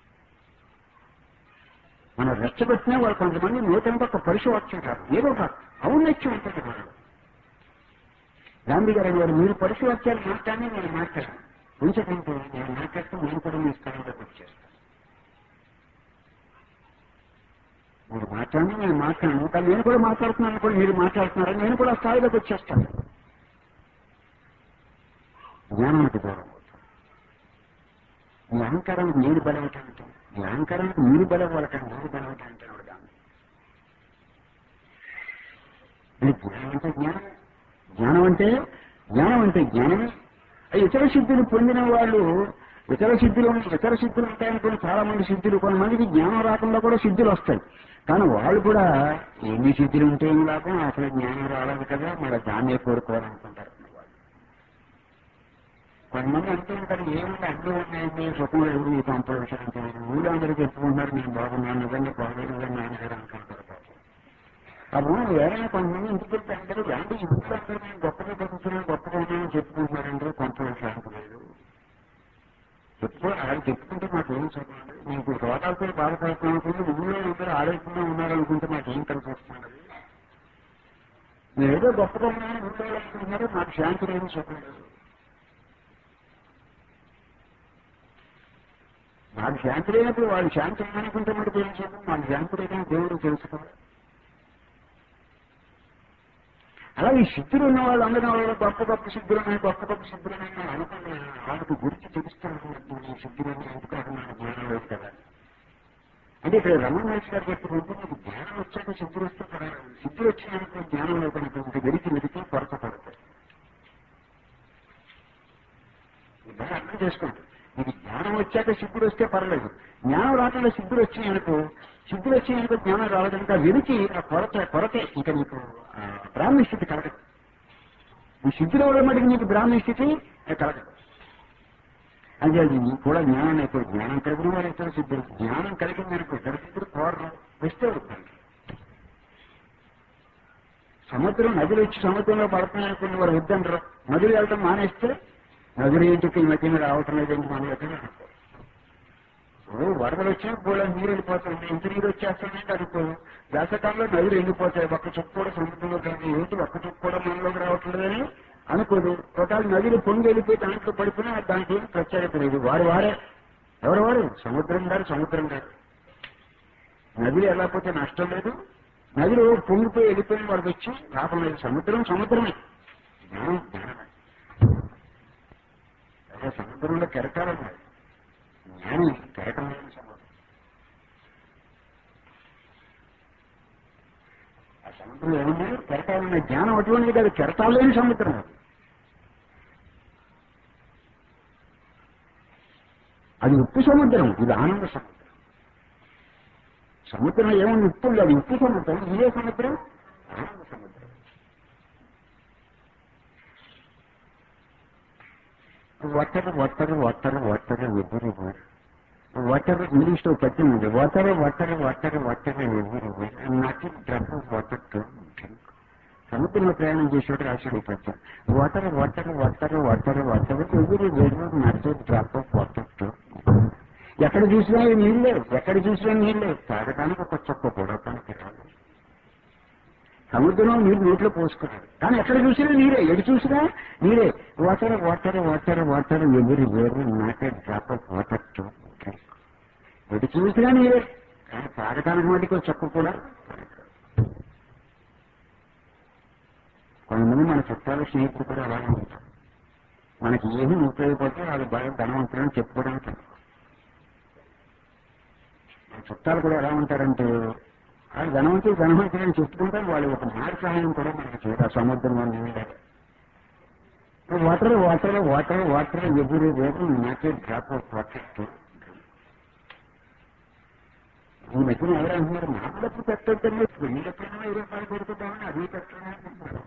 మనం రెచ్చగొట్టినా వాళ్ళు కొంతమంది నూతన ఒక పరిశువాక్యం కాదు ఏదో ఒక ఔన్నత్యం ఉంటుంది వాళ్ళు గాంధీ గారు గారు మీరు పరిశువాక్యాలు మాట్లాడి నేను మాట్లాడాను ఉంచకంటే నేను మాట్లాడితే నేను కూడా మీ స్థానంలోకి వచ్చేస్తాను మీరు మాట్లాడి నేను మాట్లాడను కానీ నేను కూడా మాట్లాడుతున్నాను కూడా మీరు మాట్లాడుతున్నారా నేను కూడా ఆ స్థాయిలోకి వచ్చేస్తాను జ్ఞానానికి దూరం అవుతాను మీ అహంకారానికి మీరు బలవటంటే మీ అహంకారానికి మీరు బలవ్వటం మీరు బలవటం అంటే వాడు గాంధీ ఇది జ్ఞానం అంటే జ్ఞానం జ్ఞానం అంటే జ్ఞానం అంటే జ్ఞానమే ఆ ఇతర సిద్ధులు పొందిన వాళ్ళు ఇతర సిద్ధులు ఇతర సిద్ధులు ఉంటాయనుకుని చాలా మంది సిద్ధులు కొంతమందికి జ్ఞానం రాకుండా కూడా సిద్ధులు వస్తాయి కానీ వాళ్ళు కూడా ఎన్ని సిద్ధులు ఉంటే ఏం లాభం అసలు జ్ఞానం రాలేదు కదా మరి దాన్నే కోరుకోవాలనుకుంటారు వాళ్ళు కొంతమంది అంటూ ఉంటారు ఏముంది అన్నీ ఉన్నాయండి సుఖం లేదు ఈ పంపల విషయం తెలియదు ఊళ్ళో అందరూ చెప్పుకుంటారు నేను బాగున్నాను నిజంగా బాగలేదు అని నాన్నగారు అనుకుంటారు పాపం. అప్పుడు ఎవరైనా కొంతమంది ఇంటికి వెళ్తే అందరూ అంటే ఇంట్లో అందరూ నేను గొప్పగా బతుకుతున్నాను గొప్పగా ఉన్నానని చెప్పుకుంటున్నారంటే కొంత శాంతి లేదు చెప్పుకో వాళ్ళు చెప్పుకుంటే మాకు ఏం చెప్పండి మీకు రోగాలతో బాధపడుతున్నాం అనుకుంటే ఊళ్ళో అందరూ ఆరోగ్యంగా ఉన్నారనుకుంటే మాకు ఏం కలిసి వస్తున్నది మీరు ఏదో గొప్పగా ఉన్నారని ఊళ్ళో అనుకుంటున్నారు మాకు శాంతి లేదని చెప్పలేదు నాకు శాంతి లేనప్పుడు వాళ్ళు శాంతి లేదనుకుంటే మరి ఏం చెప్పండి మాకు శాంతి లేదని దేవుడు తెలుసుకోవాలి అలాగే ఈ సిద్ధులు ఉన్న వాళ్ళు అందరూ వాళ్ళు గొప్ప గొప్ప సిద్ధులు ఉన్నాయి గొప్ప గొప్ప సిద్ధులు ఉన్నాయి అని అనుకుని వాళ్ళకి గురించి తెలుస్తాను ఈ సిద్ధులు ఎందుకు అది నాకు జ్ఞానం లేదు కదా అంటే ఇక్కడ రమణ మహర్షి గారు చెప్పినట్టు మీకు జ్ఞానం వచ్చాక సిద్ధులు వస్తే పర్వాలేదు సిద్ధులు వచ్చినాక జ్ఞానం లేకుండా ఇంకా వెలికి వెలికి కొరత పడతాయి ఇది బాగా అర్థం చేసుకోండి మీకు జ్ఞానం వచ్చాక సిద్ధులు వస్తే పర్లేదు జ్ఞానం రాకుండా సిద్ధులు వచ్చినాయనుకో సిద్ధులు వచ్చినాయనుకో జ్ఞానం రాలేదనుక ఆ వెలికి ఆ కొరత కొరతే ఇంకా నీకు ఆ, బ్రాహ్మణ స్థితి కలగదు ఈ సిద్ధులు ఇవ్వడం మటుకు నీకు బ్రాహ్మణ స్థితి కలగదు అంటే అది నీకు కూడా జ్ఞానం అయిపోయి జ్ఞానం కలిగిన వారు ఇతర సిద్ధులు జ్ఞానం కలిగింది అనుకో ఇతర సిద్ధులు కోరరు వస్తే అవుతుంది సముద్రం నదులు వచ్చి సముద్రంలో పడుతున్నాయనుకున్న వారు వద్దంటారు నదులు వెళ్ళటం మానేస్తే నదులు ఏంటి ఈ మధ్యన రావటం లేదంటే మనం ఎక్కడ ఓ వరదలు వచ్చినా కూడా నీరు వెళ్ళిపోతుంది ఇంత నీరు వచ్చేస్తుందంటే అనుకోదు వేసవకాలంలో నదులు ఎండిపోతాయి ఒక్క చుక్క కూడా సముద్రంలో కలిగి ఏంటి ఒక్క చుక్క కూడా మనలోకి రావట్లేదని అనుకోదు ఒకవేళ నదులు పొంగి వెళ్ళిపోయి దాంట్లో పడిపోయినా దానికి ఏం ప్రత్యేకత లేదు వారు వారే ఎవరు వారు సముద్రం గారు సముద్రం గారు నదులు ఎలా పోతే నష్టం లేదు నదిలో పొంగిపోయి వెళ్ళిపోయిన వాడికి వచ్చి లాభం లేదు సముద్రం సముద్రమే జ్ఞానం జ్ఞానమే అదే సముద్రంలో కెరటాలు ఉన్నాయి జ్ఞాని కెరటం లేని సముద్రం ఆ సముద్రం ఏమున్నాయి కెరటాలు ఉన్నాయి జ్ఞానం అటువంటిది కాదు కెరటాలు లేని సముద్రం అది అది ఉప్పు సముద్రం ఇది ఆనంద సముద్రం సముద్రం ఏముంది ఉప్పు ఉంది అది ఉప్పు సముద్రం ఇదే సముద్రం ఆనంద సముద్రం water water water water everywhere water English లో పద్యం ఉంది వాటర్ వాటర్ వాటర్ వాటర్ ఎవ్వరు నాకు డ్రప్ వాటర్ టు డ్రింక్ సముద్రంలో ప్రయాణం చేసేవాడు రాశాడు ఈ పద్యం water water water water water everywhere నాకు డ్రాప్ ఆఫ్ వాటర్ టు ఎక్కడ చూసినా ఈ నీళ్ళే ఎక్కడ చూసినా నీళ్ళే తాగడానికి ఒక చొక్క పొడవటానికి రాదు సముద్రంలో నీరు నీటిలో పోసుకున్నాడు కానీ ఎక్కడ చూసినా నీరే ఎటు చూసినా నీరే వాటర్ వాటర్ వాటర్ వాటర్ ఎవరి వేరు నాకే డ్రాప్ ఆఫ్ వాటర్ టు ఎటు చూసినా నీరే కానీ తాగటానికి మటుకు ఒక చొక్క కూడా కొంతమంది మన చుట్టాలు స్నేహితులు కూడా అలాగే ఉంటారు మనకి ఏమీ ఉపయోగపడితే వాళ్ళు బాగా ధనవంతులని చెప్పుకోవడానికి మన చుట్టాలు కూడా ఎలా ఉంటారంటే వాళ్ళు ధనవంతులు ధనవంతులు అని చెప్పుకుంటారు వాళ్ళు ఒక మాట సహాయం కూడా మనకి చేయరు ఆ సముద్రంలో నీళ్ళ water water water water everywhere నాకే డ్రాప్ ఆఫ్ వాటర్ ఈ మధ్యన ఎవరు అంటున్నారు మాటలకు పెట్టొద్దండి పెళ్లికైనా ఇరవై రూపాయలు పెడుతుందామని అది పెట్టడం అంటున్నారు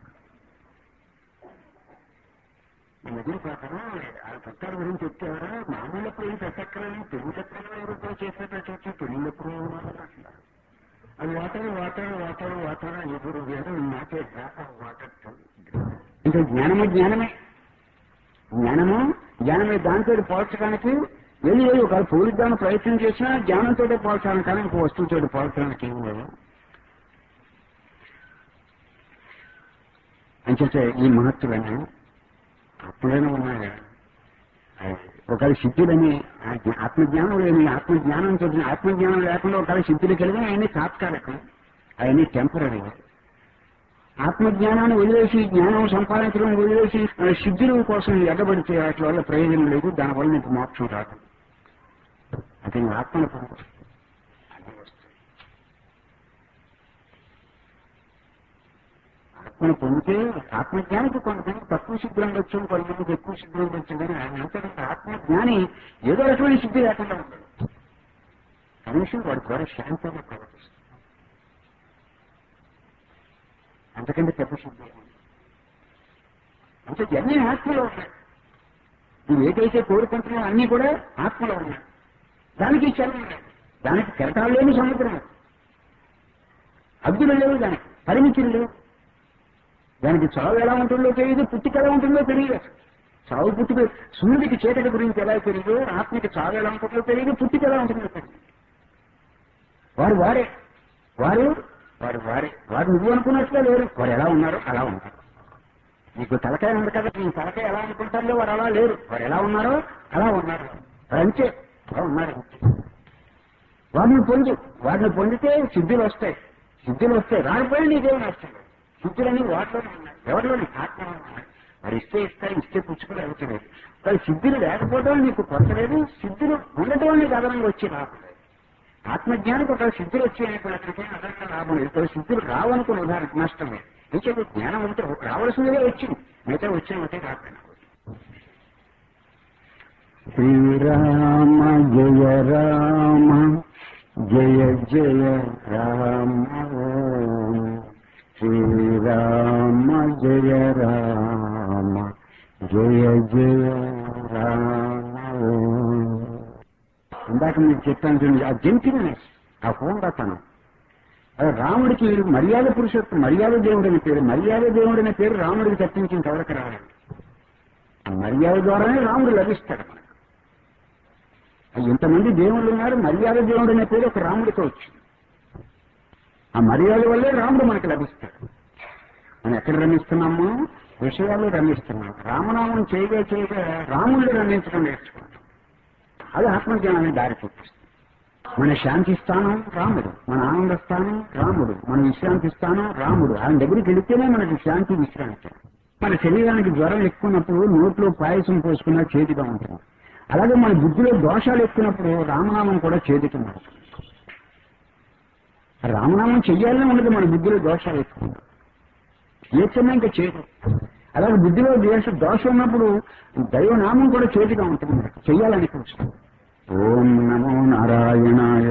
ఈ మధ్యన ప్రకారం ఆ పుస్తకాల గురించి చెప్పేవారా మామూలప్పుడు ఏం పెట్టక్కరని పెళ్లి చక్రాలు ఇరవై రూపాయలు చేస్తే పెట్టచ్చు పెళ్లిప్పుడు అంటున్నారు అది వాటర్ వాటర్ వాటర్ వాటర్ ఎదురు వేరు నాకే డ్రాప్ ఆఫ్ వాటర్ ఇంకా జ్ఞానము జ్ఞానమే జ్ఞానము జ్ఞానమే దాంతో పోల్చడానికి వెళ్ళి వెళ్ళి ఒకవేళ పోలిద్దామని ప్రయత్నం చేసినా జ్ఞానంతో పోల్చాలని కానీ ఇంకో వస్తువుతో పోల్చడానికి ఏం లేదు అంచేతే ఈ మహత్తులన్నీ ఆత్మలోనే ఉన్నాయి ఒకవేళ సిద్ధులని ఆ జ్ఞా- ఆత్మజ్ఞానం లేని ఆత్మజ్ఞానం చెప్పిన ఆత్మజ్ఞానం లేకుండా ఒకవేళ సిద్ధులు కలిగి అవన్నీ తాత్కాలికం అవన్నీ టెంపరీ ఆత్మజ్ఞానాన్ని వదిలేసి జ్ఞానం సంపాదించడం వదిలేసి ఆ, సిద్ధుల కోసం ఎగబడితే వాటి వల్ల ప్రయోజనం లేదు దానివల్ల నీకు మోక్షం రాదు అది నీ ఆత్మను పొందు అదే వస్తుంది ఆత్మను పొందితే ఆత్మజ్ఞానికి కొంతమంది తక్కువ సిద్ధి ఉండొచ్చు కొంతమందికి ఎక్కువ సిద్ధి ఉండొచ్చు కానీ ఆయన అంతకంటే ఆత్మజ్ఞాని ఏదో రకమైన సిద్ధి లేకుండా ఉండదు కనీసం వాడి ద్వారా శాంతంగా ప్రవర్తిస్తుంది అంతకంటే పెద్ద సిద్ధి ఏముంది? అంటే ఇవన్నీ ఆత్మలో ఉన్నాయి నువ్వు ఏదైతే కోరుకుంటున్నావు అన్నీ కూడా ఆత్మలో ఉన్నాయి దానికి చలం లేదు దానికి కెరటాలు లేని సముద్రం అగ్గులు లేవు దానికి పరిమితులు లేవు దానికి చావు ఎలా ఉంటుందో తెలియదు పుట్టుక ఎలా ఉంటుందో తెలియదు చావు పుట్టుక సూర్యుడికి చీకటి గురించి ఎలా తెలియదు ఆత్మకి చావు ఎలా ఉంటుందో తెలియదు పుట్టుక ఎలా ఉంటుందో తెలియదు వారు వారే వారు వారు వారే వారు నువ్వు అనుకున్నట్టుగా లేరు వారు ఎలా ఉన్నారో అలా ఉన్నారు నీకు తలకాయ ఉంది కదా నీ తలకాయ ఎలా అనుకుంటారో వారు అలా లేరు వారు ఎలా ఉన్నారో అలా ఉన్నారు వారు అంతే అలా ఉన్నారు అంతే వారిని పొందు వారిని పొందితే సిద్ధులు వస్తాయి సిద్ధులు వస్తాయి రాకపోయినా నీకేం నష్టం లేదు. సిద్ధులన్నీ వాటిలోనే ఉన్నాయి ఎవరిలోని ఆత్మలో ఉన్నాయి మరి ఇస్తే ఇస్తారు ఇస్తే పుచ్చుకుని అవుతలేదు మరి సిద్ధులు లేకపోవడం నీకు కొత్త లేదు సిద్ధులు ఉండటం నీకు అదనంగా వచ్చి లాభం లేదు ఆత్మజ్ఞానికి ఒక సిద్ధులు వచ్చేటప్పటికీ అదనంగా లాభం లేదు ఇప్పుడు సిద్ధులు రావనుకుని ఉదాహరణ నష్టం లేదు ఇంకే జ్ఞానం ఉంటే రావాల్సిందిగా వచ్చింది మిగతా వచ్చినట్టే రాకపోయినా శ్రీరామ జయ రామ జయ జయ రామ ఓం. శ్రీరామ జయ రామ జయ జయ రామ ఓం. ఇందాక మీకు చెప్పాను చూడండి, ఆ జెంటిల్నెస్ ఆ హోందాతనం అది రాముడికి మర్యాద పురుషోత్తం మర్యాద దేవుడు అనే పేరు మర్యాద దేవుడు అనే పేరు రాముడికి తప్పించిన ఎవరికి రాలేదు ఆ మర్యాద ద్వారానే రాముడు లభిస్తాడు మనకు ఎంతమంది దేవుళ్ళు ఉన్నారు మర్యాద దేవుడు అనే పేరు ఒక రాముడితో వచ్చింది ఆ మర్యాద వల్లే రాముడు మనకు లభిస్తాడు మనం ఎక్కడ రమిస్తున్నాము విషయాల్లో రమిస్తున్నాం రామనామం చేయగా చేయగా రాముళ్ళు రమించడం నేర్చుకుంటాం అది ఆత్మజ్ఞానాన్ని దారి చూపిస్తుంది మన శాంతి స్థానం రాముడు మన ఆనంద స్థానం రాముడు మన విశ్రాంతి స్థానం రాముడు ఆయన దగ్గరికి వెళితేనే మనకి శాంతి విశ్రాంతి మన శరీరానికి జ్వరం ఎక్కున్నప్పుడు నోట్లో పాయసం పోసుకున్నా చేతిగా ఉంటుంది అలాగే మన బుద్ధిలో దోషాలు ఎక్కున్నప్పుడు రామనామం కూడా చేతికి మారుతుంది రామనామం చెయ్యాలని ఉండదు మన బుద్ధిలో దోషాలు ఎక్కువ ఏచన్నా ఇంకా చేయదు అలాగే బుద్ధిలో దేశ దోషం ఉన్నప్పుడు దైవనామం కూడా చేతిగా ఉంటుంది మనకు చెయ్యాలని కూర్చుంది ఓం నమో నారాయణాయ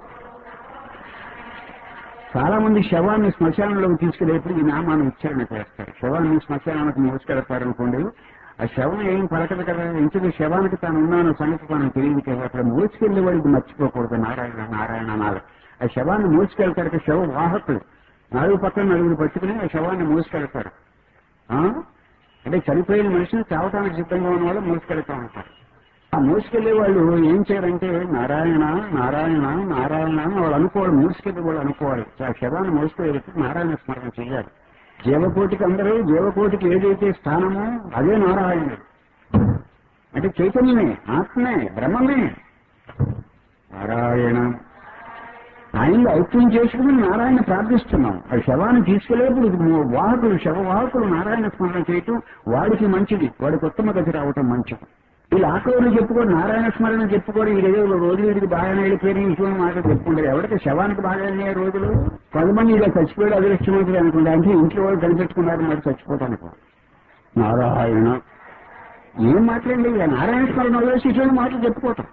చాలా మంది శవాన్ని శ్మశానంలోకి తీసుకెళ్ళేప్పుడు ఈ నామాన్ని ఉచ్చారణ చేస్తారు శవాన్ని శ్మశానానికి మోసుకెడతారనుకోండి ఆ శవం ఏం పలకదు కదా ఇంటికి శవానికి తాను ఉన్నాను సంగతి తాను తెలియదు కదా అక్కడ మోసుకెళ్లే వాడికి మర్చిపోకూడదు నారాయణ నారాయణ అనాలి ఆ శవాన్ని మోసుకెళ్తారు కదా, శవ వాహకులు నాలుగు పక్కన నలుగురు పట్టుకుని ఆ శవాన్ని మోసుకెళ్తారు ఆ? అంటే చనిపోయిన మనిషిని చావటానికి సిద్ధంగా ఉన్న వాళ్ళు మోసుకెళ్తా ఉంటారు ఆ మోసుకెళ్లే వాళ్ళు ఏం చేయాలంటే నారాయణ నారాయణ నారాయణ అని వాళ్ళు అనుకోవాలి మోసుకెళ్లే వాళ్ళు అనుకోవాలి ఆ శవాన్ని మోసుకెళ్ళి నారాయణ స్మరణ చేయాలి జీవకోటికి అందరూ జీవకోటికి ఏదైతే స్థానమో అదే నారాయణుడు అంటే చైతన్యమే ఆత్మే బ్రహ్మమే నారాయణ ఆయనలో ఐక్యం చేసుకుని నారాయణ ప్రార్థిస్తున్నాం ఆ శవాన్ని తీసుకెళ్లేప్పుడు ఇది వాహకులు శవ వాహకులు నారాయణ స్మరణ చేయటం వాడికి మంచిది వాడికి ఉత్తమ గతి రావటం మంచిది వీళ్ళు ఆకలి చెప్పుకోరు నారాయణ స్మరణ చెప్పుకోరు వీడేదో రోజులు వీడికి బాగానే వెళ్ళిపోయిన విషయం మాట చెప్పుకుంటారు ఎవరికి శవానికి బాగా అయినాయి రోజులు కొంతమంది ఇలా చచ్చిపోయాడు అదృష్టమంతుడు అనుకుంటా అంటే ఇంట్లో వాళ్ళు కనిపెట్టుకున్నారు మరి చచ్చిపోతాను నారాయణ ఏం మాట్లాడండి ఇక నారాయణ స్మరణ వదిలేసి ఇటువంటి మాటలు చెప్పుకోవటం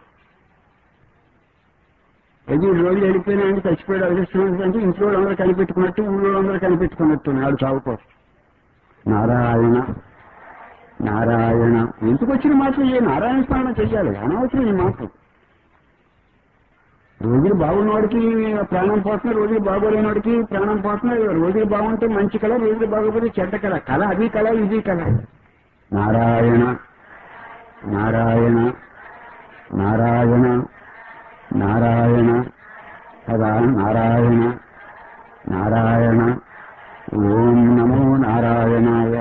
ఏది ఈ రోజులు వెళ్ళిపోయినా అంటే చచ్చిపోయాడు అదృష్టం అంటే ఇంట్లో అందరూ కనిపెట్టుకున్నట్టు ఊళ్ళో అందరూ కనిపెట్టుకున్నట్టు ఆడు చావుకోసం నారాయణ నారాయణ ఎందుకు వచ్చిన మాటలు ఏ నారాయణ స్మరణ చెయ్యాలి అనవసరం ఈ మాటలు రోజులు బాగున్నవాడికి ప్రాణం పోతున్నా రోజులు బాగోలేనివాడికి ప్రాణం పోతున్నా రోజులు బాగుంటే మంచి కళ రోజులు బాగోపోతే చెడ్డ కళ కళ అది కళ ఇది కళ నారాయణ నారాయణ నారాయణ నారాయణ కదా నారాయణ నారాయణ ఓం నమో నారాయణాయ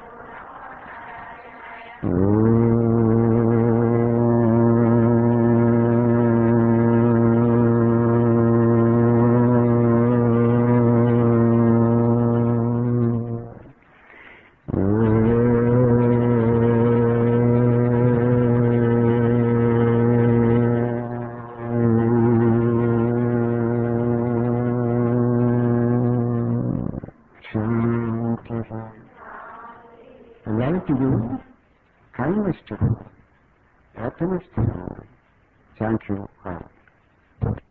Love to do, kindness to do, happiness to do. Thank you all.